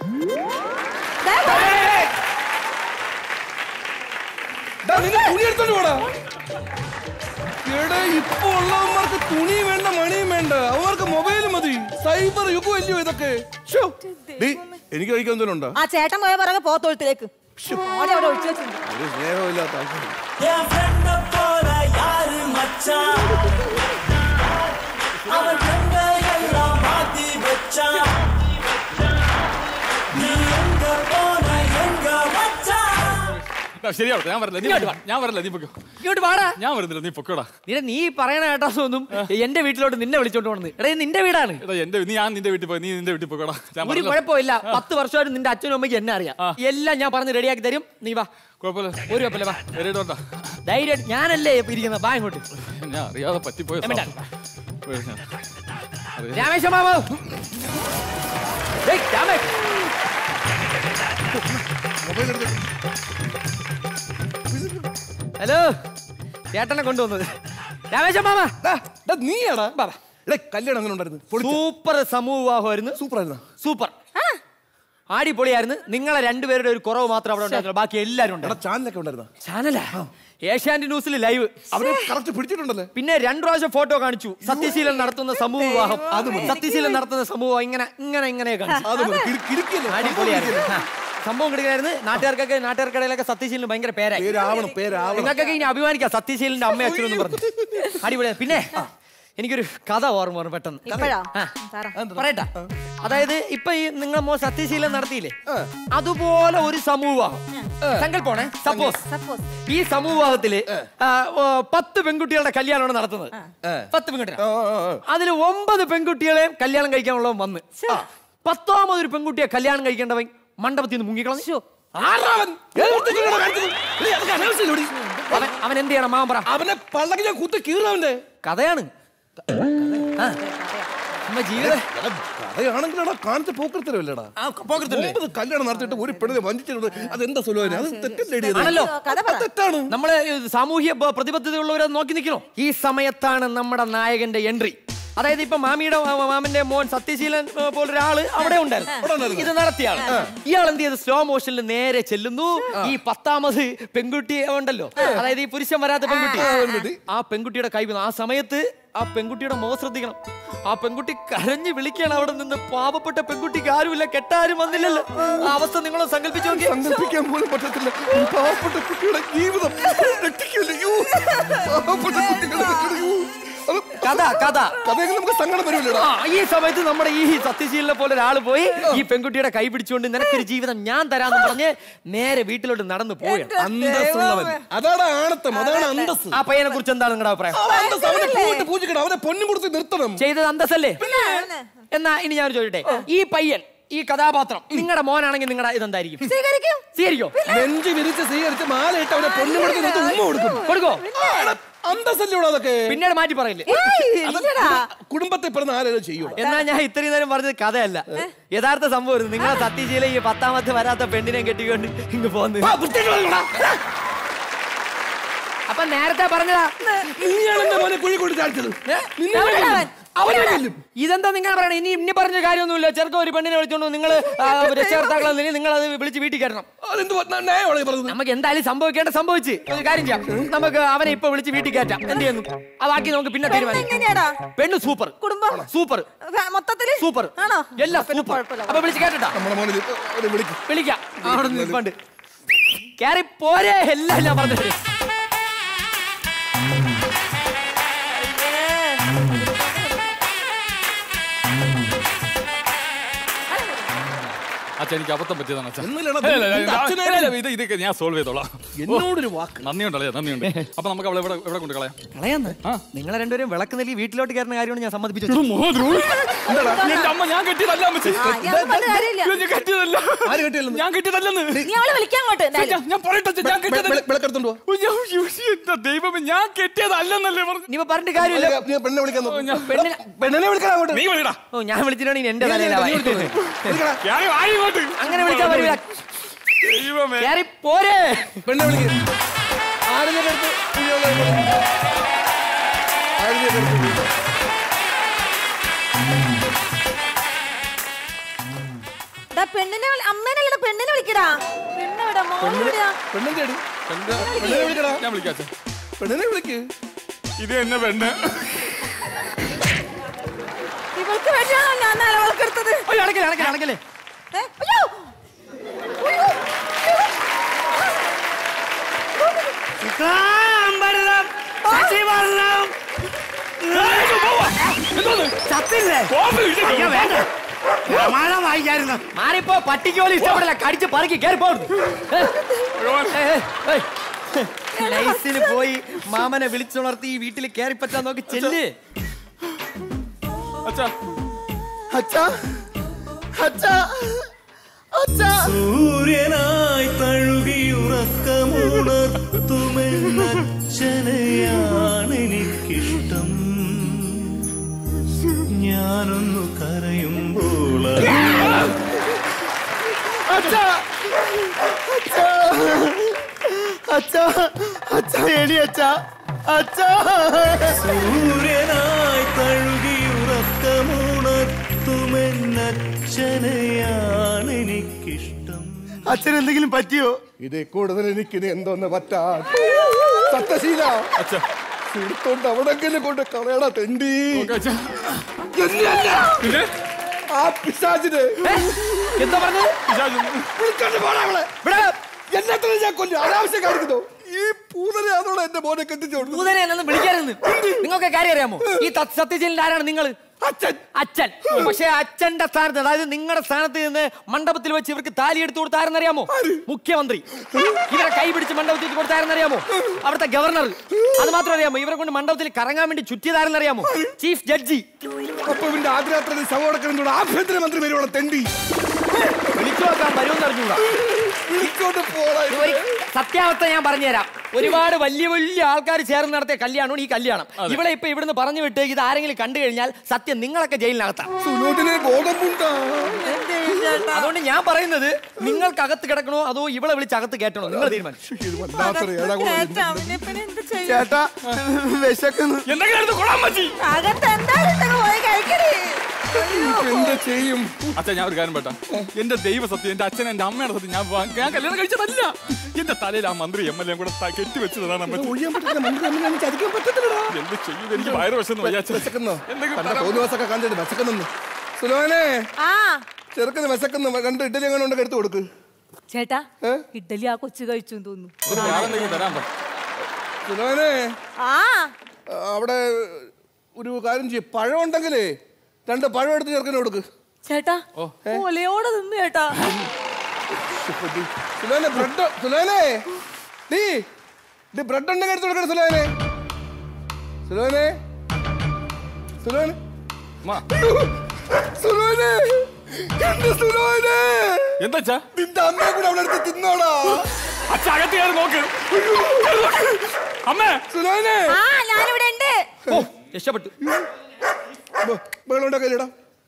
ഡാ, നിന്റെ തുണി എടുത്തോണ്ട് പോടാ എടാ ഇപ്പൊ ഉള്ളവന്മാർക്ക് തുണിയും വേണ്ട മണിയും വേണ്ട അവർക്ക് മൊബൈൽ മതി സൈബർ യുഗം അല്ലയോ ഇതൊക്കെ ശ്ശോ. ഡീ, എനിക്ക് കഴിക്കാൻ എന്തെങ്കിലും ഉണ്ടോ ആ ചേട്ടൻ പോയ പിറകെ പോ തൊഴുത്തിലേക്ക് ഓടെ അവിടെ ഒഴിച്ചു വെച്ചിട്ടുണ്ട് ഒരു സ്നേഹമില്ലാത്ത ആൾക്കാര്. ശരിയാവട്ടെ ഞാൻ വരില്ല നീ ഇങ്ങോട്ട് വാ. ഞാൻ വരില്ല നീ പൊക്കോ ഇങ്ങോട്ട് പാടാ ഞാൻ വരുന്നില്ല നീ പൊക്കോടാ നിന്നെ നീ പറയണ കേട്ടാസൊന്നും എന്റെ വീട്ടിലോട്ട് നിന്നെ വിളിച്ചോണ്ട് പോണത് എടാ ഇത് നിന്റെ വീടാണ് എടാ എന്റെ നീ ഞാൻ നിന്റെ വീട്ടിൽ പോയി നീ നിന്റെ വീട്ടിൽ പോക്കോടാ ഞാൻ ഒരു പറഞ്ഞില്ല. കുഴപ്പമില്ല പത്ത് വർഷമായിട്ട് നിന്റെ അച്ഛനും അമ്മയ്ക്ക് എന്നെ അറിയാം എല്ലാം ഞാൻ പറഞ്ഞ് റെഡിയാക്കി തരും നീ വാ കുഴപ്പമില്ല ഒരു കുഴപ്പമില്ല വാ വരേണ്ടോട്ടാ ധൈര്യം ഞാനല്ലേ ഇപ്പൊ ഇരിക്കുന്നത് വാ ഇങ്ങോട്ട് ഞാൻ അറിയാതെ പറ്റിപ്പോയ ഞാൻ വിടാം. വരും ഞാൻ. അറിയാതെ. രാമേശ്വര മാമ ഡേയ്, രാമേ. ഹലോ ചേട്ടനെ കൊണ്ടുവന്നത് രാമേശ്വര മാമ നീയാടാ എടാ കല്യാണം അങ്ങനെ ഉണ്ടായിരുന്നു സൂപ്പർ സമൂഹ വിവാഹമായിരുന്നു സൂപ്പർ ആയിരുന്നു സൂപ്പർ അടിപൊളിയായിരുന്നു നിങ്ങളെ രണ്ടുപേരുടെ ഒരു കുറവ് മാത്രം അവിടെ ഉണ്ടായിരുന്നുള്ളൂ ബാക്കി എല്ലാരും ഉണ്ട് ചാനലൊക്കെ ഉണ്ടായിരുന്ന ചാനലാ ഏഷ്യാനെറ്റ് ന്യൂസിൽ ലൈവ് അവരെ കറക്റ്റ് പിടിച്ചിട്ടുണ്ടല്ലേ പിന്നെ രണ്ടു പ്രാവശ്യം ഫോട്ടോ കാണിച്ചു സത്യശീലൻ നടത്തുന്ന സമൂഹ വിവാഹം അത് മതി. സത്യശീലൻ നടത്തുന്ന സമൂഹം ഇങ്ങനെ ഇങ്ങനെ ഇങ്ങനെ കാണിച്ചു അത് മതി. കിടു- കിടുക്കിയല്ലേ? അടിപൊളിയായിരുന്നു ആ. സംഭവം കിടക്കായിരുന്നു നാട്ടുകാർക്കൊക്കെ നാട്ടുകാർക്കിടയിലൊക്കെ സത്യശീലന് ഭയങ്കര പേരായി പേരാവണം, പേരാവണം. നിങ്ങൾക്കൊക്കെ ഇനി അഭിമാനിക്കാം സത്യശീലന്റെ അമ്മ അച്ഛനെന്ന് പറഞ്ഞു അടിപൊളിയാ പിന്നെ എനിക്കൊരു കഥ ഓർമ്മ വന്നു പെട്ടെന്ന് ഇപ്പഴാ ആ. പറ പറയട്ടാ അതായത് ഇപ്പൊ ഈ നിങ്ങൾ മോ സത്യശീലം നടത്തിയില്ലേ അതുപോലെ ഒരു സമൂഹം സങ്കല്പമാണേ സപ്പോസ് സപ്പോസ് ഈ സമൂഹത്തില് ആ, ഓ, പത്ത് പെൺകുട്ടികളുടെ കല്യാണമാണ് നടത്തുന്നത് പത്ത് പെൺകുട്ടികൾ അതിൽ ഒമ്പത് പെൺകുട്ടികളെ കല്യാണം കഴിക്കാനുള്ളവൻ വന്ന് പത്താമതൊരു പെൺകുട്ടിയെ കല്യാണം കഴിക്കേണ്ടവൻ മണ്ഡപത്തിൽ നിന്ന് മുങ്ങിക്കളഞ്ഞു ആരാവൻ? ഏത് വൃത്തികേടാ കാണിച്ചത്? എടീ, അതൊക്കെ അനാവശ്യമല്ലേ എടീ? അവൻ അവൻ എന്ത് ചെയ്യണം മാമൻ പറ അവനെ പള്ളക്ക് ഞാൻ കുത്തി കീറാവന്റെ കഥയാണ് ആ. നമ്മ ജീവിതം കഥയാണെങ്കിലാടാ കാണിച്ച പോക്കൃത്തരല്ലേടാ ഒമ്പത് കല്യാണം നടത്തിയിട്ട് ഒരു പെണ്ണിനെ വഞ്ചിച്ചിട്ടുണ്ട് അതെന്താ സുലോചന അത് തെറ്റല്ലേ ഇത്? ആണല്ലോ അത് തെറ്റാണ് നമ്മള് സാമൂഹ്യ ബ- പ്രതിബദ്ധതയുള്ളവരെ നോക്കി നിൽക്കണോ ഈ സമയത്താണ് നമ്മുടെ നായകന്റെ എൻട്രി അതായത് ഇപ്പൊ മാമിയുടെ മാ- മാമന്റെ മോൻ സത്യശീലൻ ഏ, പോലൊരാള് അവിടെ ഉണ്ടായിരുന്നു ഇത് നടത്തിയ ആള് ഇയാൾ എന്ത് ചെയ്ത് സ്ലോ മോഷനിൽ നേരെ ചെല്ലുന്നു ഈ പത്താമത് പെൺകുട്ടി ഉണ്ടല്ലോ അതായത് ഈ പുരുഷൻ വരാത്ത പെൺകുട്ടി ആ പെൺകുട്ടിയുടെ കൈ വീണു. ആ സമയത്ത് ആ പെൺകുട്ടിയുടെ മുഖം ശ്രദ്ധിക്കണം ആ പെൺകുട്ടി കരഞ്ഞു വിളിക്കണം അവിടെ നിന്ന് പാവപ്പെട്ട പെൺകുട്ടിക്ക് ആരുമില്ല കെട്ടാരും വന്നില്ലല്ലോ ആ അവസ്ഥ നിങ്ങളെ സങ്കല്പിച്ചു നോക്കി സങ്കല്പിക്കാൻ പോലും പറ്റത്തില്ല ഈ പാവപ്പെട്ട കുട്ടിയുടെ ജീവിതം രക്ഷിക്കില്ല. അയ്യോ. പാവപ്പെട്ട കുട്ടികളുടെ രക്ഷിക്കില്ല. അയ്യോ. അത് കഥ കഥ കഥയെങ്കിൽ നമുക്ക് സങ്കടം വരുമല്ലേടാ ആ, ഈ സമയത്ത് നമ്മുടെ ഈ സത്യശീലിനെ പോലെ ഒരാൾ പോയി ഈ പെൺകുട്ടിയുടെ കൈ പിടിച്ചുകൊണ്ട് നിനക്കൊരു ജീവിതം ഞാൻ തരാന്ന് പറഞ്ഞ് നേരെ വീട്ടിലോട്ട് നടന്നു പോയി അന്തസ്സുള്ളവൻ അതാണ് ആണത്തം അതാണ് അന്തസ് ആ പയ്യനെ കുറിച്ച് എന്താണ് നിങ്ങളുടെ അഭിപ്രായം ആ അന്തസ് അവനെ പൂവിട്ട് പൂജിക്കണം അവനെ പൊന്നും കൊടുത്ത് നിർത്തണം ചെയ്തത് അന്തസ്സല്ലേ എന്നാ ഇനി ഞാൻ ചോദിട്ടെ ഈ പയ്യൻ ഈ കഥാപാത്രം നിങ്ങളുടെ മോനാണെങ്കിൽ നിങ്ങളുടെ ഇതെന്തായിരിക്കും സ്വീകരിക്കും സ്വീകരിക്കോ നെഞ്ച് വിരിച്ച് സ്വീകരിച്ച് മാലയിട്ട് അവനെ പൊന്നും കൊടുത്ത് നിർത്തി ഉമ്മ കൊടുക്കും കൊടുക്കോ അന്തസ്സല്ലേ ഇവിടെ അതൊക്കെ പിന്നീട് മാറ്റി പറയില്ലേ അത് കുടുംബത്തെ പിറന്ന ആരെങ്കിലും ചെയ്യൂ എന്നാ ഞാൻ ഇത്രയും നേരം പറഞ്ഞത് കഥയല്ല യഥാർത്ഥ സംഭവം നിങ്ങളെ സത്യശീല ഈ പത്താമത്തെ വരാത്ത പെണ്ണിനെ കെട്ടിക്കൊണ്ട് ഇങ്ങ് പോന്ന് അപ്പൊ നേരത്തെ പറഞ്ഞതാ നീയാണ് എന്റെ മോനെ കുഴി കൊണ്ട് ചാടിച്ചത് നിന്നെ കൊല്ലും. അവനെ കൊല്ലും. ഇതെന്താ നിങ്ങൾ പറയണേ ഇനി ഇനി പറഞ്ഞ കാര്യമൊന്നുമില്ല ചെറുക്ക ഒരു പെണ്ണിനെ വിളിച്ചോണ്ട് നിങ്ങൾ രക്ഷകർത്താക്കളെ നിങ്ങൾ അത് വിളിച്ച് വീട്ടിൽ കയറണം അതെന്ത് ന്യായമാണ് ഈ പറഞ്ഞത് നമുക്ക് എന്തായാലും സംഭവിക്കേണ്ട സംഭവിച്ച് ഒരു കാര്യം ചെയ്യാം നമുക്ക് അവനെ ഇപ്പൊ വിളിച്ച് വീട്ടിൽ കയറ്റാം എന്ത് ചെയ്യുന്നു ആ ബാക്കി നമുക്ക് പിന്നെ തീരുമാനിക്കാം എങ്ങനെയാടാ പെണ്ണ് സൂപ്പർ കുടുംബം സൂപ്പർ ഫ- മൊത്തത്തില് സൂപ്പർ ആണോ എല്ലാം സൂപ്പർ അപ്പൊ വിളിച്ച് കേട്ടട്ടാ നമ്മളെ മോനെ ഇത് അവനെ വിളിക്കും വിളിക്കാം അവിടെ നിൽപ്പണ്ട് കേറി പോരെ എല്ലാം ഞാൻ പറഞ്ഞത് അച്ഛാ എനിക്ക് അബദ്ധം പറ്റിയതാണ് അച്ഛാ ഒന്നുമില്ലടാ, ഇല്ല, ഇല്ല, നിന്റെ ഇല്ല, അച്ഛനായാലും- ഇല്ല, ഇത് ഇതൊക്കെ ഞാൻ സോൾവ് ചെയ്തോളാം എന്നോടൊരു വാക്ക് നന്ദിയുണ്ടല്ലേ നന്ദിയുണ്ട് അപ്പൊ നമുക്ക് അവളെ എവിടെ എവിടെ കൊണ്ട് കളയാം കളയാന്ന് നിങ്ങളെ രണ്ടുപേരും വിളക്ക് നൽകി വീട്ടിലോട്ട് കയറുന്ന കാര്യമാണ് ഞാൻ സമ്മതിപ്പിച്ചു എന്റെ അമ്മ ഞാൻ കെട്ടിയതല്ല അമ്മച്ചി. ആ, ഞാൻ പറഞ്ഞ കാര്യമില്ല. ഇത് ഞാൻ കെട്ടിയതല്ല ആര് കെട്ടിയല്ലെന്ന്? ഞാൻ കെട്ടിയതല്ലെന്ന് നീ അവളെ വിളിക്കാൻ അങ്ങോട്ട് എന്തായാലും. ഞാൻ- ഞാൻ പറയട്ടെ അച്ഛാ, ഞാൻ കെട്ടിയതല്ല വിളക്കെടുത്തോണ്ട് പോ. ഓ, ഞാൻ- യ്യോ, എന്റെ ദൈവമേ ഞാൻ കെട്ടിയതല്ലെന്നല്ലേ പറഞ്ഞു നീ പറഞ്ഞിട്ട് കാര്യമില്ല നീ പെണ്ണെ വിളിക്കാൻ നോക്ക്. ഞാൻ- പെണ്ണിനെ പെണ്ണിനെ വിളിക്കണം അങ്ങോട്ട് നീ വിളിടാ ഓ ഞാൻ വിളിച്ചിട്ടാണെങ്കിൽ എന്റെ നീ തലയിലാ നീ വായി. വിളിക്കടാ. ഞാൻ വായി ഇങ്ങോട്ട് അങ്ങനെ വിളിക്കാൻ വരില്ല ദൈവമേ കേറി പോരെ പെണ്ണെ വിളിക്ക് ആടിനെ എടുത്ത് കുഴിയുള്ള ആടിനെ എടുത്ത് ദാ പെണ്ണിനെ വിളി- അമ്മേനല്ലടാ പെണ്ണിനെ വിളിക്കടാ പെണ്ണ് വിടാ മോനെ വിടാ പെണ്ണിന്റെ അടി എന്താ? പെണ്ണിനെ വിളിക്കടാ ഞാൻ വിളിക്കാം അച്ഛാ. പെണ്ണിനെ വിളിക്ക് ഇത് എന്നെ പെണ്ണ് ഇവൾക്ക് വേണ്ടിയാണോ ഞാൻ നിലവിളക്കെടുത്തത് അയ്യോ, അടക്കല്ലേ അടക്കല്ലേ അടക്കല്ലേ ഏ? അയ്യോ അയ്യോ. അമ്പരതം ശശിവർണം ചത്തില്ലേ അയ്യോ വേണ്ട പ്രമാണം വായിക്കായിരുന്നു മാറിപ്പോ പട്ടിക്ക് പോലും ഇഷ്ടപ്പെടില്ല കടിച്ച് പറക്കി കേറി പോകുന്നു നൈസിന് പോയി മാമനെ വിളിച്ചുണർത്തി ഈ വീട്ടിൽ കേറി പറ്റാൻ നോക്കി ചെല്ല് അച്ഛാ അച്ഛാ അച്ഛാ അച്ഛാ സൂര്യനായി തഴുകിയുറക്കമുണർത്തുമെന്നച്ഛനെയാണെനിക്കിഷ്ടം ഞാനൊന്നു കരയുമ്പോൾ അച്ഛാ അച്ഛാ അച്ഛാ അച്ഛാ എടി അച്ഛാ അച്ഛാ സൂര്യനായി തഴുകിയുറക്കമുണർത്തുമെന്നച്ഛനെയാണെനിക്കിഷ്ടം അച്ഛൻ എന്തെങ്കിലും പറ്റിയോ ഇതേ കൂടുതൽ എനിക്ക് ഇനി എന്തോന്ന് പറ്റാ സത്യശീല അച്ഛാ എടുത്തോണ്ട് അവിടെങ്കിലും കൊണ്ട് കളയടാ തെണ്ടി ഓക്കെ അച്ഛാ എന്നെയല്ല. പിന്നെ ആ പിശാചിന് എന്താ പറഞ്ഞത് വിളിച്ചോണ്ട് പോടാ അവളെ. എന്നെ തന്നെ ഞാൻ കൊല്ലും അനാവശ്യം കാണിക്കുന്നു ഈ പൂതനെ അതോടെ എന്റെ മോനെ കെട്ടിച്ചോണ്ട് ഭൂതനെ എന്നു വിളിക്കാറുണ്ട് നിങ്ങൾക്ക് കാര്യം അറിയാമോ ഈ ത- സത്യശീലന്റെ ആരാണ് നിങ്ങൾ അച്ഛൻ അച്ഛൻ പക്ഷേ അച്ഛന്റെ സ്ഥാനത്ത് അതായത് നിങ്ങളുടെ സ്ഥാനത്ത് നിന്ന് മണ്ഡപത്തിൽ വെച്ച് ഇവർക്ക് താലി എടുത്തു കൊടുത്താരെന്നറിയാമോ മുഖ്യമന്ത്രി ഇവരെ കൈ പിടിച്ച് മണ്ഡപത്തിൽ വെച്ച് കൊടുത്താരെന്നറിയാമോ അവിടുത്തെ ഗവർണർ അത് മാത്രം അറിയാമോ ഇവരെ കൊണ്ട് മണ്ഡപത്തിൽ കറങ്ങാൻ വേണ്ടി ചുറ്റിയതാരെന്നറിയാമോ ചീഫ് ജഡ്ജി അപ്പൊ ഇവന്റെ ആദ്യരാത്രി ശവടക്കുന്നതോട് ആഭ്യന്തരമന്ത്രി വരുവാണ് തെണ്ടി വിളിച്ചു നോക്കാൻ വരുമെന്ന് അറിഞ്ഞൂടാ വിളിച്ചോണ്ട് പോടാ ഒരു സത്യാവസ്ഥ ഞാൻ പറഞ്ഞുതരാം ഒരുപാട് വലിയ വലിയ ആൾക്കാർ ചേർന്ന് നടത്തിയ കല്യാണമാണ് ഈ കല്യാണം ഇവിടെ ഇപ്പൊ ഇവിടുന്ന് പറഞ്ഞു വിട്ട് ഇത് ആരെങ്കിലും കണ്ടു കഴിഞ്ഞാൽ സത്യം നിങ്ങളൊക്കെ ജയിലിനകത്താ സുനോട്ടിന് ബോധമുണ്ടാ അതുകൊണ്ട് ഞാൻ പറയുന്നത് നിങ്ങൾക്ക് കിടക്കണോ അതോ ഇവളെ വിളിച്ച് അകത്ത് കയറ്റണോ നിങ്ങൾ തീരുമാനിച്ചു ചേട്ടാ വിശക്കുന്നു എന്തെങ്കിലും എടുത്ത് കൊള്ളാൻ പറ്റി അകത്ത് എന്തായാലും പോയി കഴിക്കണേ എന്താ ചെയ്യും അച്ഛാ ഞാൻ ഒരു കാര്യം പെട്ടാ എന്റെ ദൈവ സത്യം എന്റെ അച്ഛൻ എന്റെ അമ്മയുടെ സത്യം ഞാൻ വാ- ഞാൻ കല്യാണം കഴിച്ചതല്ല എന്റെ തലയിൽ ആ മന്ത്രി എം എൽ എ കൂടെ ത- കെട്ടിവെച്ചതാണ് അമ്മച്ചി. ഒഴിയാൻ പറ്റത്തില്ല മന്ത്രി അമ്മ ചതിക്കാൻ പറ്റത്തില്ലടാ എന്ത് ചെയ്യും എനിക്ക് വയറ് വിശന്ന് വയ്യ അച്ഛൻ. വിശക്കുന്നോ എന്തെങ്കിലും കണ്ട തരാം. തോന്നു ദിവസമൊക്കെ കണ്ടിട്ട് വിശക്കുന്നു സുലോനെ ആ ചെറുക്കന് വിശക്കുന്നു രണ്ട് ഇഡലി അങ്ങനെ ഉണ്ടെങ്കിൽ എടുത്തു കൊടുക്ക് ചേട്ടാ ഇഡലി ആ കൊച്ചു കഴിച്ചു തോന്നുന്നു ഒരു വേറെ എന്തെങ്കിലും തരാൻ പറ സുലോനെ ആ അവിടെ ഒരു കാര്യം ചെയ്യും പഴം ഉണ്ടെങ്കിലേ രണ്ട് പഴം എടുത്ത് ചെറുക്കന് കൊടുക്ക് ചേട്ടാ ഒലയോടെ നിന്ന് ചേട്ടാ സുലോനെ ബ്രെഡ് സുലോനെ നീ ഇത് ബ്രെഡ് ഉണ്ടെങ്കിൽ എടുത്ത് കൊടുക്കണം സുലോനെ സുലോനെ സുലോനെ സുലോനെ എന്റെ സുലോനെ എന്താ അച്ഛാ നിന്റെ അമ്മയെ കൂടെ അവിടെ എടുത്ത് തിന്നോടാ അച്ഛ അകത്ത് കയറി നോക്ക് അമ്മേ സുലോനെ ആ ഞാനിവിടെ ഉണ്ട് ഓ രക്ഷപ്പെട്ടു ബഹളുണ്ടാക്കല്ലേടാ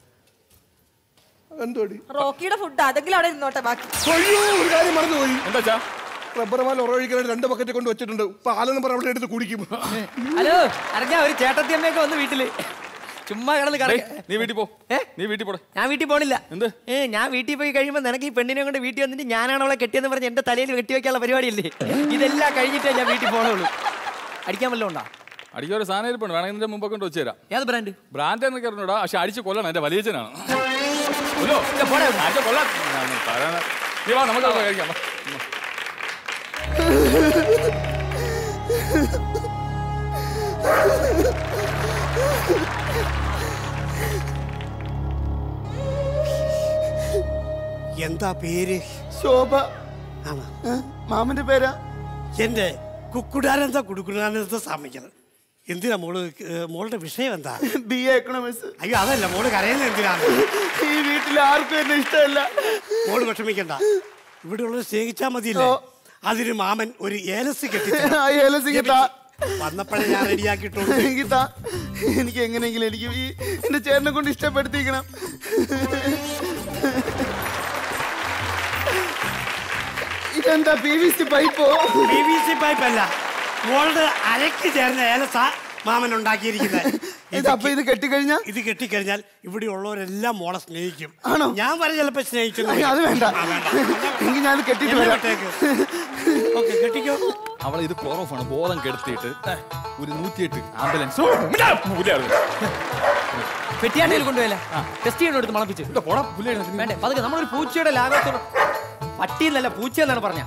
എന്തോടി റോക്കിയുടെ ഫുഡ് അതെങ്കിലും അവിടെ ഇരുന്നോട്ടെ ബാക്കി അയ്യോ ഒരു കാര്യം മറന്നുപോയി എന്താ റബ്ബർ മാല ഉറവഴിക്കാൻ രണ്ട് ബക്കറ്റ് കൊണ്ട് വെച്ചിട്ടുണ്ട് പാലെന്ന് പറഞ്ഞ അവിടെ എടുത്ത് കുടിക്കും ഹലോ അറിഞ്ഞാ ഒരു ചേട്ടത്തി അമ്മയൊക്കെ വന്ന് വീട്ടില് ചുമ്മാ കിടന്ന് കറ നീ വീട്ടിൽ പോ നീ വീട്ടിൽ പോടെ ഞാൻ വീട്ടിൽ പോണില്ല എന്ത് ഏ ഞാൻ വീട്ടിൽ പോയി കഴിയുമ്പോൾ നിനക്ക് ഈ പെണ്ണിനെ കൊണ്ട് വീട്ടിൽ വന്നിട്ട് ഞാനാണ് അവളെ കെട്ടിയെന്ന് പറഞ്ഞ് എന്റെ തലയിൽ കെട്ടിവെക്കാനുള്ള പരിപാടിയല്ലേ ഇതെല്ലാം കഴിഞ്ഞിട്ടേ ഞാൻ വീട്ടിൽ പോണുള്ളൂ അടിക്കാൻ വല്ലതും ഉണ്ടോ അടിക്കാൻ ഒരു സാധനം ഇരിപ്പുണ്ട് വേണമെങ്കിൽ ഇതിന്റെ മുമ്പ് കൊണ്ട് വെച്ചുതരാം ഏത് ബ്രാൻഡ് ബ്രാൻഡ് എന്നൊക്കെ അറിഞ്ഞൂടാ പക്ഷെ അടിച്ച് കൊല്ലണം എന്റെ വലിയച്ഛനാണ് ഹലോ അടിച്ച് കൊല്ലാൻ ഞാൻ പറയാൻ നീ വാ നമുക്ക് അവിടെ കഴിക്കാം വാ. എന്താ പേര് ശോഭ മാമന്റെ പേരാ എന്റെ കുക്കുടാനന്ദ കുടുക്കുടാനന്ദ സ്വാമിക്കത് എന്തിനാ മോള് ഏ, മോളുടെ വിഷയം എന്താ ബി എ എക്കണോമിക്സ് അയ്യോ അതല്ല മോള് കരയുന്നത് എന്തിനാണ് ഈ വീട്ടിൽ ആർക്കും എന്നെ ഇഷ്ടമല്ല മോള് വിഷമിക്കണ്ട ഇവിടെ ഉള്ളത് സ്നേഹിച്ചാ മതിയല്ലോ അതിന് മാമൻ ഒരു ഏലസ് കെട്ടി ആ ഏലസ് കിട്ടാ വന്നപ്പോഴേ ഞാൻ റെഡിയാക്കിയിട്ടുള്ളൂ എനിക്ക് താ. എനിക്ക് എങ്ങനെയെങ്കിലും എനിക്ക് ഈ എന്റെ ചേട്ടനെ കൊണ്ട് ഇഷ്ടപ്പെടുത്തിക്കണം ഇതെന്താ പി വി സി പൈപ്പോ പി വി സി പൈപ്പ് അല്ല മോളുടെ അരക്ക് ചേർന്ന ഏലസ മാമൻ ഉണ്ടാക്കിയിരിക്കുന്നത് ഇത് അപ്പൊ ഇത് കെട്ടിക്കഴിഞ്ഞാ ഇത് കെട്ടിക്കഴിഞ്ഞാൽ ഇവിടെ ഉള്ളവരെല്ലാം മോളെ സ്നേഹിക്കും ആണോ? ഞാൻ വരെ ചിലപ്പോ സ്നേഹിക്കുന്നു അയ്യോ, അത് വേണ്ട എങ്കിൽ ഞാൻ കെട്ടിട്ട് വരാം ഓക്കെ കെട്ടിക്കോ അവളെ ഇത് ക്ലോറോഫാണ് ബോധം കെടുത്തിയിട്ട് ഒരു നൂറ്റിയെട്ട് ആംബുലൻസ് പെട്ടിയാണ്ടിയിൽ കൊണ്ടുപോയല്ലേ ടെസ്റ്റ് ചെയ്യണം എടുത്ത് മണപ്പിച്ച് വേണ്ടേ പതുക്കെ നമ്മളൊരു പൂച്ചയുടെ ലാഘവത്തോട് പട്ടി എന്നല്ല പൂച്ച എന്നാണ് പറഞ്ഞ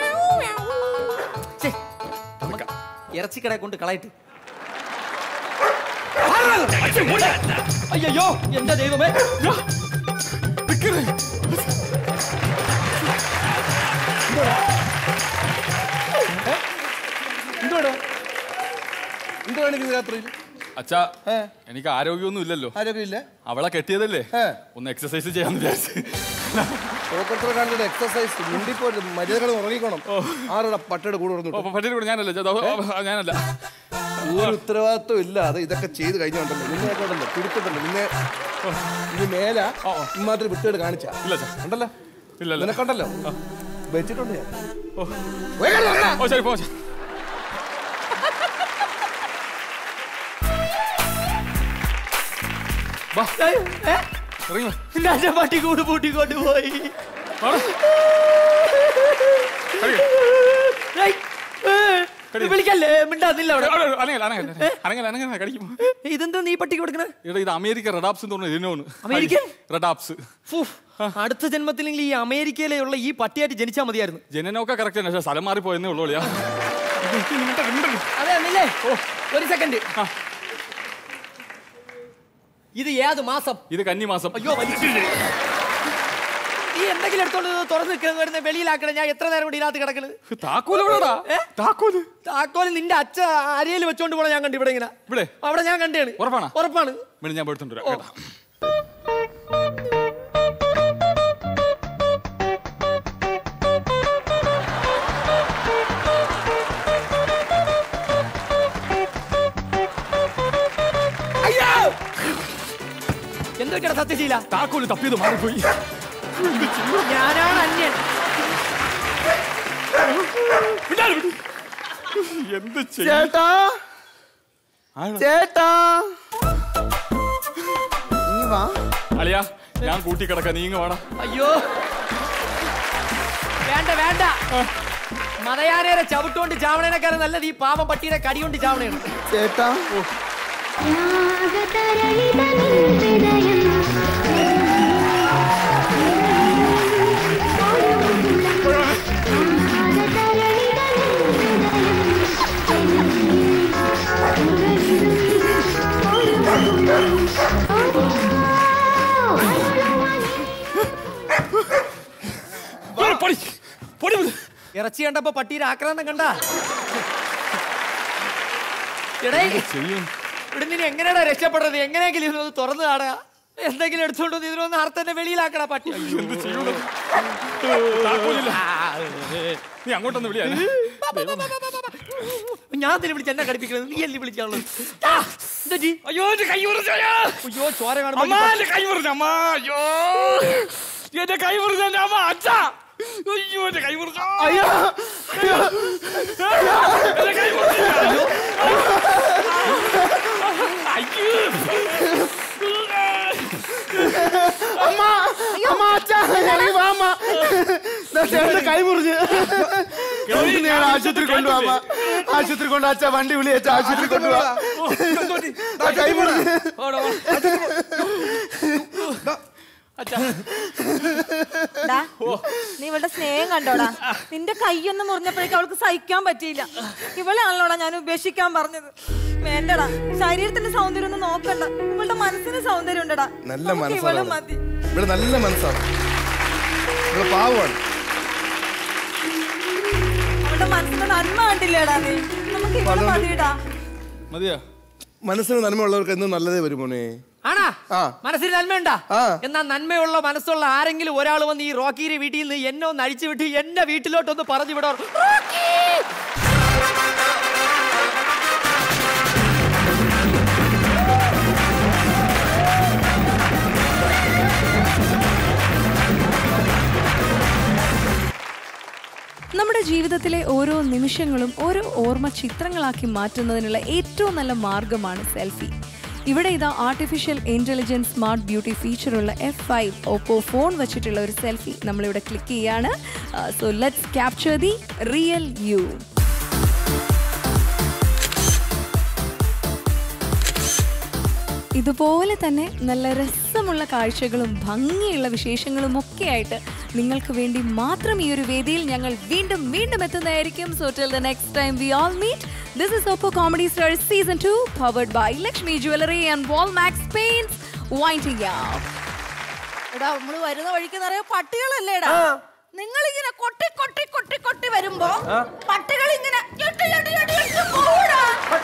ഇറച്ചിക്കടയെ കൊണ്ട് കളയിട്ട് അയ്യോ എന്റെ ദൈവമേ എന്തുവാടാ എന്തുവാണ് ഇത് രാത്രിയിൽ അച്ഛാ എനിക്ക് ആരോഗ്യമൊന്നും ഇല്ലല്ലോ ആരോഗ്യമില്ല അവളെ കെട്ടിയതല്ലേ ഒന്ന് എക്സസൈസ് ചെയ്യാന്ന് വിചാരിച്ചു ഓപ്പറേറ്റർ കാണിയുടെ എക്സസൈസ് മുണ്ടിപ്പോയിട്ട് മര്യാദകൾ ഉറങ്ങിക്കോണം ആരുടെ പട്ടയുടെ കൂടെ ഉറങ്ങിട്ടു പട്ടിയുടെ കൂടെ ഞാനല്ല ചേ, ദാ, ഞാനല്ല ഒരു ഉത്തരവാദിത്വം ഇല്ലാതെ ഇതൊക്കെ ചെയ്ത് കഴിഞ്ഞോണ്ടല്ലോ നിന്നെ കേട്ടല്ലോ പിടിച്ചിട്ടല്ലോ നിന്നെ ഇനി മേല ഇമാതിരി വിട്ടുകേട് കാണിച്ച ഇല്ല ഉണ്ടല്ലോ ഇല്ല ഇല്ല. നിനക്കുണ്ടല്ലോ വെച്ചിട്ടുണ്ട് ഞാൻ ഓ ശരി പോ ശരി. വാ. ഇറങ്ങി വാ. എന്റെ പട്ടി കൂട് പൂട്ടിക്കൊണ്ട് പോയി ഏയ്, ഏ, വിളിക്കല്ലേ മിണ്ടാന്നില്ല അവിടെ അവിടെ, അനങ്ങല്ല, അനങ്ങല്ല, അനങ്ങല്ല, അനങ്ങല്ല, കടിക്കും. ഇതെന്താ നീ പട്ടിക്ക് കൊടുക്കണേ എടാ, ഇത് അമേരിക്ക റെഡാപ്സ് എന്ന് പറഞ്ഞ ഇതിനോണ് അമേരിക്കൻ? റെഡാപ്സ് അടുത്ത ജന്മത്തിലെങ്കിൽ ഈ അമേരിക്കയിലുള്ള ഈ പട്ടിയായിട്ട് ജനിച്ചാൽ മതിയായിരുന്നു ജനനൊക്കെ കറക്റ്റ് തന്നെ പക്ഷെ സ്ഥലം മാറി പോയെന്നേ ഉള്ളൂ ളിയാ. അതെ അന്നില്ലേ ഒരു സെക്കൻഡ് ഇത് ഏത് മാസം ഇത് കന്നിമാസം അയ്യോ വലിച്ചില്ലേ ഈ എന്തെങ്കിലും എടുത്തോണ്ട് ഇത് തുറന്ന് നിൽക്കുന്നത് വരുന്ന വെളിയിലാക്കണം ഞാൻ എത്ര നേരം കൂടി ഇതിനകത്ത് കിടക്കണത് താക്കോല് എവിടെടാ? താക്കോല് താക്കോല് നിന്റെ അച്ഛ അരിയയിൽ വെച്ചോണ്ട് പോണ ഞാൻ കണ്ടു ഇവിടെ ഇങ്ങനെ ഇവിടെ അവിടെ ഞാൻ കണ്ടാണ് ഉറപ്പാണ് ഉറപ്പാണ് ഇവിടെ ഞാൻ എടുത്തോണ്ട് വരാം കേട്ടോ അയ്യോ എന്തൊക്കെയാണ് സത്യശീല താക്കോല് തപ്പിയത് മാറിപ്പോയി ഞാനാണ് അന്യൻ എന്ത് ചെയ്യും ചേട്ടാ ചേട്ടാ നീ വാ അളിയാ ഞാൻ കൂട്ടി കിടക്കാം നീങ്ങ വേണം അയ്യോ വേണ്ട വേണ്ട മതയാനേരെ ചവിട്ടുകൊണ്ട് ചാവണേനേക്കാളും നല്ലത് ഈ പാവം പട്ടിയുടെ കടി കൊണ്ട് ചാവണേണ് ചേട്ടാ ഇറച്ചി കണ്ടപ്പോ പട്ടിയുടെ ആക്രമണം കണ്ട എടേ ഇവിടുന്ന് ഇനി എങ്ങനെയാണ് രക്ഷപ്പെടുന്നത് എങ്ങനെയെങ്കിലും ഇതിനൊന്ന് തുറന്നു കാണുക എന്തെങ്കിലും എടുത്തോണ്ട് വന്ന് ഇതിനൊന്ന് അർത്ഥന്റെ വെളിയിലാക്കണ പട്ടി താക്കോലില്ല. നീ അങ്ങോട്ടൊന്ന് വിളിയാ ഞാൻ തന്നെ വിളിച്ച് എന്നെ കടിപ്പിക്കുന്നത് നീ അല്ലേ വിളിക്കാനുള്ളത് ആ, എന്താ ജി? അയ്യോ എന്റെ കൈ മുറിച്ചോയാ. അയ്യോ ചോര കാണുമ്പോ അമ്മ എന്റെ കൈ മുറിച്ചു അമ്മ അയ്യോ എന്റെ കൈ മുറിച്ചു എന്റെ അമ്മ അച്ഛ അയ്യോ എന്റെ കൈ മുറിച്ചു അയ്യോ അയ്യോ എന്റെ കൈ മുറിച്ചു അയ്യോ അമ്മ അമ്മ അച്ഛാ ഇറങ്ങി വാ അമ്മ ദാ ചേട്ടന്റെ കൈ മുറിഞ്ഞ് നമുക്ക് ഞാൻ ആശുപത്രി കൊണ്ടുപോവാ അമ്മ ആശുപത്രി കൊണ്ട് അച്ഛാ വണ്ടി വിളി അച്ഛാ ആശുപത്രി കൊണ്ടുപോവാ ദാ കൈ മുറിഞ്ഞ് ഡാ, നീ ഇവളുടെ സ്നേഹം കണ്ടോടാ നിന്റെ കൈയൊന്നും മുറിഞ്ഞപ്പോഴേക്കും അവൾക്ക് സഹിക്കാൻ പറ്റിയില്ല ഇവളാണല്ലോടാ ഞാൻ ഉപേക്ഷിക്കാൻ പറഞ്ഞത് വേണ്ടടാ ശരീരത്തിന്റെ സൗന്ദര്യം ഒന്നും നോക്കണ്ട ഇവളുടെ മനസ്സിന് സൗന്ദര്യം ഉണ്ടടാ നല്ല നമുക്ക് ഇവളെ മനസ്സാണ് മതി ഇവിടെ നല്ല മനസ്സാണ് ഇവിടെ പാവമാണ് അവളുടെ മനസ്സിന് നന്മ കണ്ടില്ലേടാ നീ നമുക്ക് ഇവളെ മതിടാ മതിയോ മനസ്സിന് നന്മയുള്ളവർക്ക് എന്നും നല്ലതേ വരും മോനെ ആണാ ആ മനസ്സിന് നന്മയുണ്ട എന്നാ നന്മയുള്ള മനസ്സുള്ള ആരെങ്കിലും ഒരാൾ വന്ന് ഈ റോക്കിയുടെ വീട്ടിൽ നിന്ന് എന്നെ ഒന്ന് അഴിച്ചു വിട്ട് എന്റെ വീട്ടിലോട്ടൊന്ന് പറഞ്ഞു വിടാർ നമ്മുടെ ജീവിതത്തിലെ ഓരോ നിമിഷങ്ങളും ഓരോ ഓർമ്മ ചിത്രങ്ങളാക്കി മാറ്റുന്നതിനുള്ള ഏറ്റവും നല്ല മാർഗമാണ് സെൽഫി ഇവിടെ ഇതാ ആർട്ടിഫിഷ്യൽ ഇന്റലിജൻസ് സ്മാർട്ട് ബ്യൂട്ടി ഫീച്ചറുള്ള എഫ് ഫൈവ് ഓപ്പോ ഫോൺ വെച്ചിട്ടുള്ള ഒരു സെൽഫി നമ്മളിവിടെ ക്ലിക്ക് ചെയ്യാണ് so let's capture the real you ഇതുപോലെ തന്നെ നല്ല രസമുള്ള കാഴ്ചകളും ഭംഗിയുള്ള വിശേഷങ്ങളും ഒക്കെ ആയിട്ട് നിങ്ങൾക്ക് വേണ്ടി മാത്രം ഈ ഒരു വേദിയിൽ ഞങ്ങൾ വീണ്ടും വീണ്ടും എത്തുന്നതായിരിക്കും so till the next time we all meet this is Oppo comedy star season two powered by Lakshmi jewellery and wall max paints winding എടാ നമ്മള് വരുന്ന വഴിക്ക് നിറയെ പട്ടികളല്ലേടാ നിങ്ങൾ ഇങ്ങനെ കൊട്ടി കൊട്ടി കൊട്ടി കൊട്ടി വരുമ്പോ പട്ടികൾ ഇങ്ങനെ ഞെട്ടി ഞെട്ടി ഞെട്ടി ഞെട്ടി പോവൂടാ.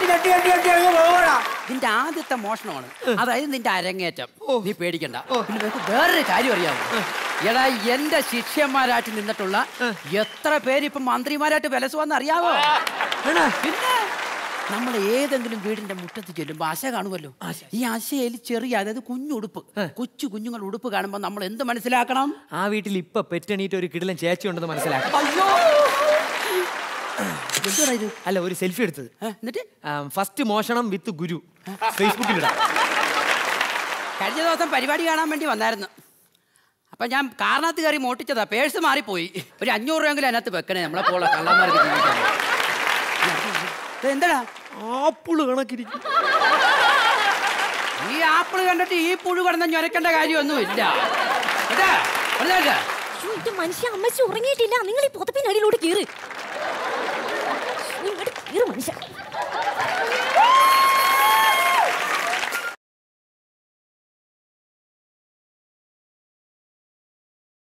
നിന്റെ ആദ്യത്തെ മോഷണമാണ് അതായത് നിന്റെ അരങ്ങേറ്റം നീ പേടിക്കണ്ട പിന്നെ നിനക്ക് വേറൊരു കാര്യം അറിയാമോ എടാ എന്റെ ശിഷ്യന്മാരായിട്ട് നിന്നിട്ടുള്ള എത്ര പേര് ഇപ്പൊ മന്ത്രിമാരായിട്ട് വിലസുവന്ന് അറിയാവോ പിന്നെ നമ്മൾ ഏതെങ്കിലും വീടിന്റെ മുറ്റത്ത് ചെല്ലുമ്പോ ആശ കാണുമല്ലോ ഈ ആശയിൽ ചെറിയ അതായത് കുഞ്ഞുടുപ്പ് കൊച്ചു കുഞ്ഞുങ്ങൾ ഉടുപ്പ് കാണുമ്പോൾ നമ്മൾ എന്ത് മനസ്സിലാക്കണം ആ വീട്ടിൽ ഇപ്പൊ പെറ്റണീറ്റ് ഒരു കിടിലൻ ചേച്ചി ഉണ്ടെന്ന് മനസ്സിലാക്കാം എന്തുവാ ഇത് അല്ല ഒരു സെൽഫി എടുത്തത് എന്നിട്ട് ഫസ്റ്റ് മോഷണം വിത്ത് ഗുരു ഫേസ്ബുക്കിലിടാം കഴിഞ്ഞ ദിവസം പരിപാടി കാണാൻ വേണ്ടി വന്നായിരുന്നു അപ്പൊ ഞാൻ കാറിനകത്ത് കയറി മോട്ടിച്ചതാ പേഴ്സ് മാറിപ്പോയി ഒരു അഞ്ഞൂറ് രൂപയെങ്കിലും അതിനകത്ത് വെക്കണേ നമ്മളെ പോലെ കള്ളന്മാർക്ക് ജീവിക്കാൻ ഇത് എന്താടാ ആപ്പിള് കണക്കിരിക്കും ഈ ആപ്പിള് കണ്ടിട്ട് ഈ പുഴു കിടന്ന ഞൊരക്കേണ്ട കാര്യമൊന്നും ഇല്ല കേട്ടാ? പറഞ്ഞേക്ക്. ശ്ശോ, ഇത് മനുഷ്യ അമ്മച്ചി ഉറങ്ങിയിട്ടില്ല നിങ്ങൾ ഈ പുതപ്പിനടിയിൽ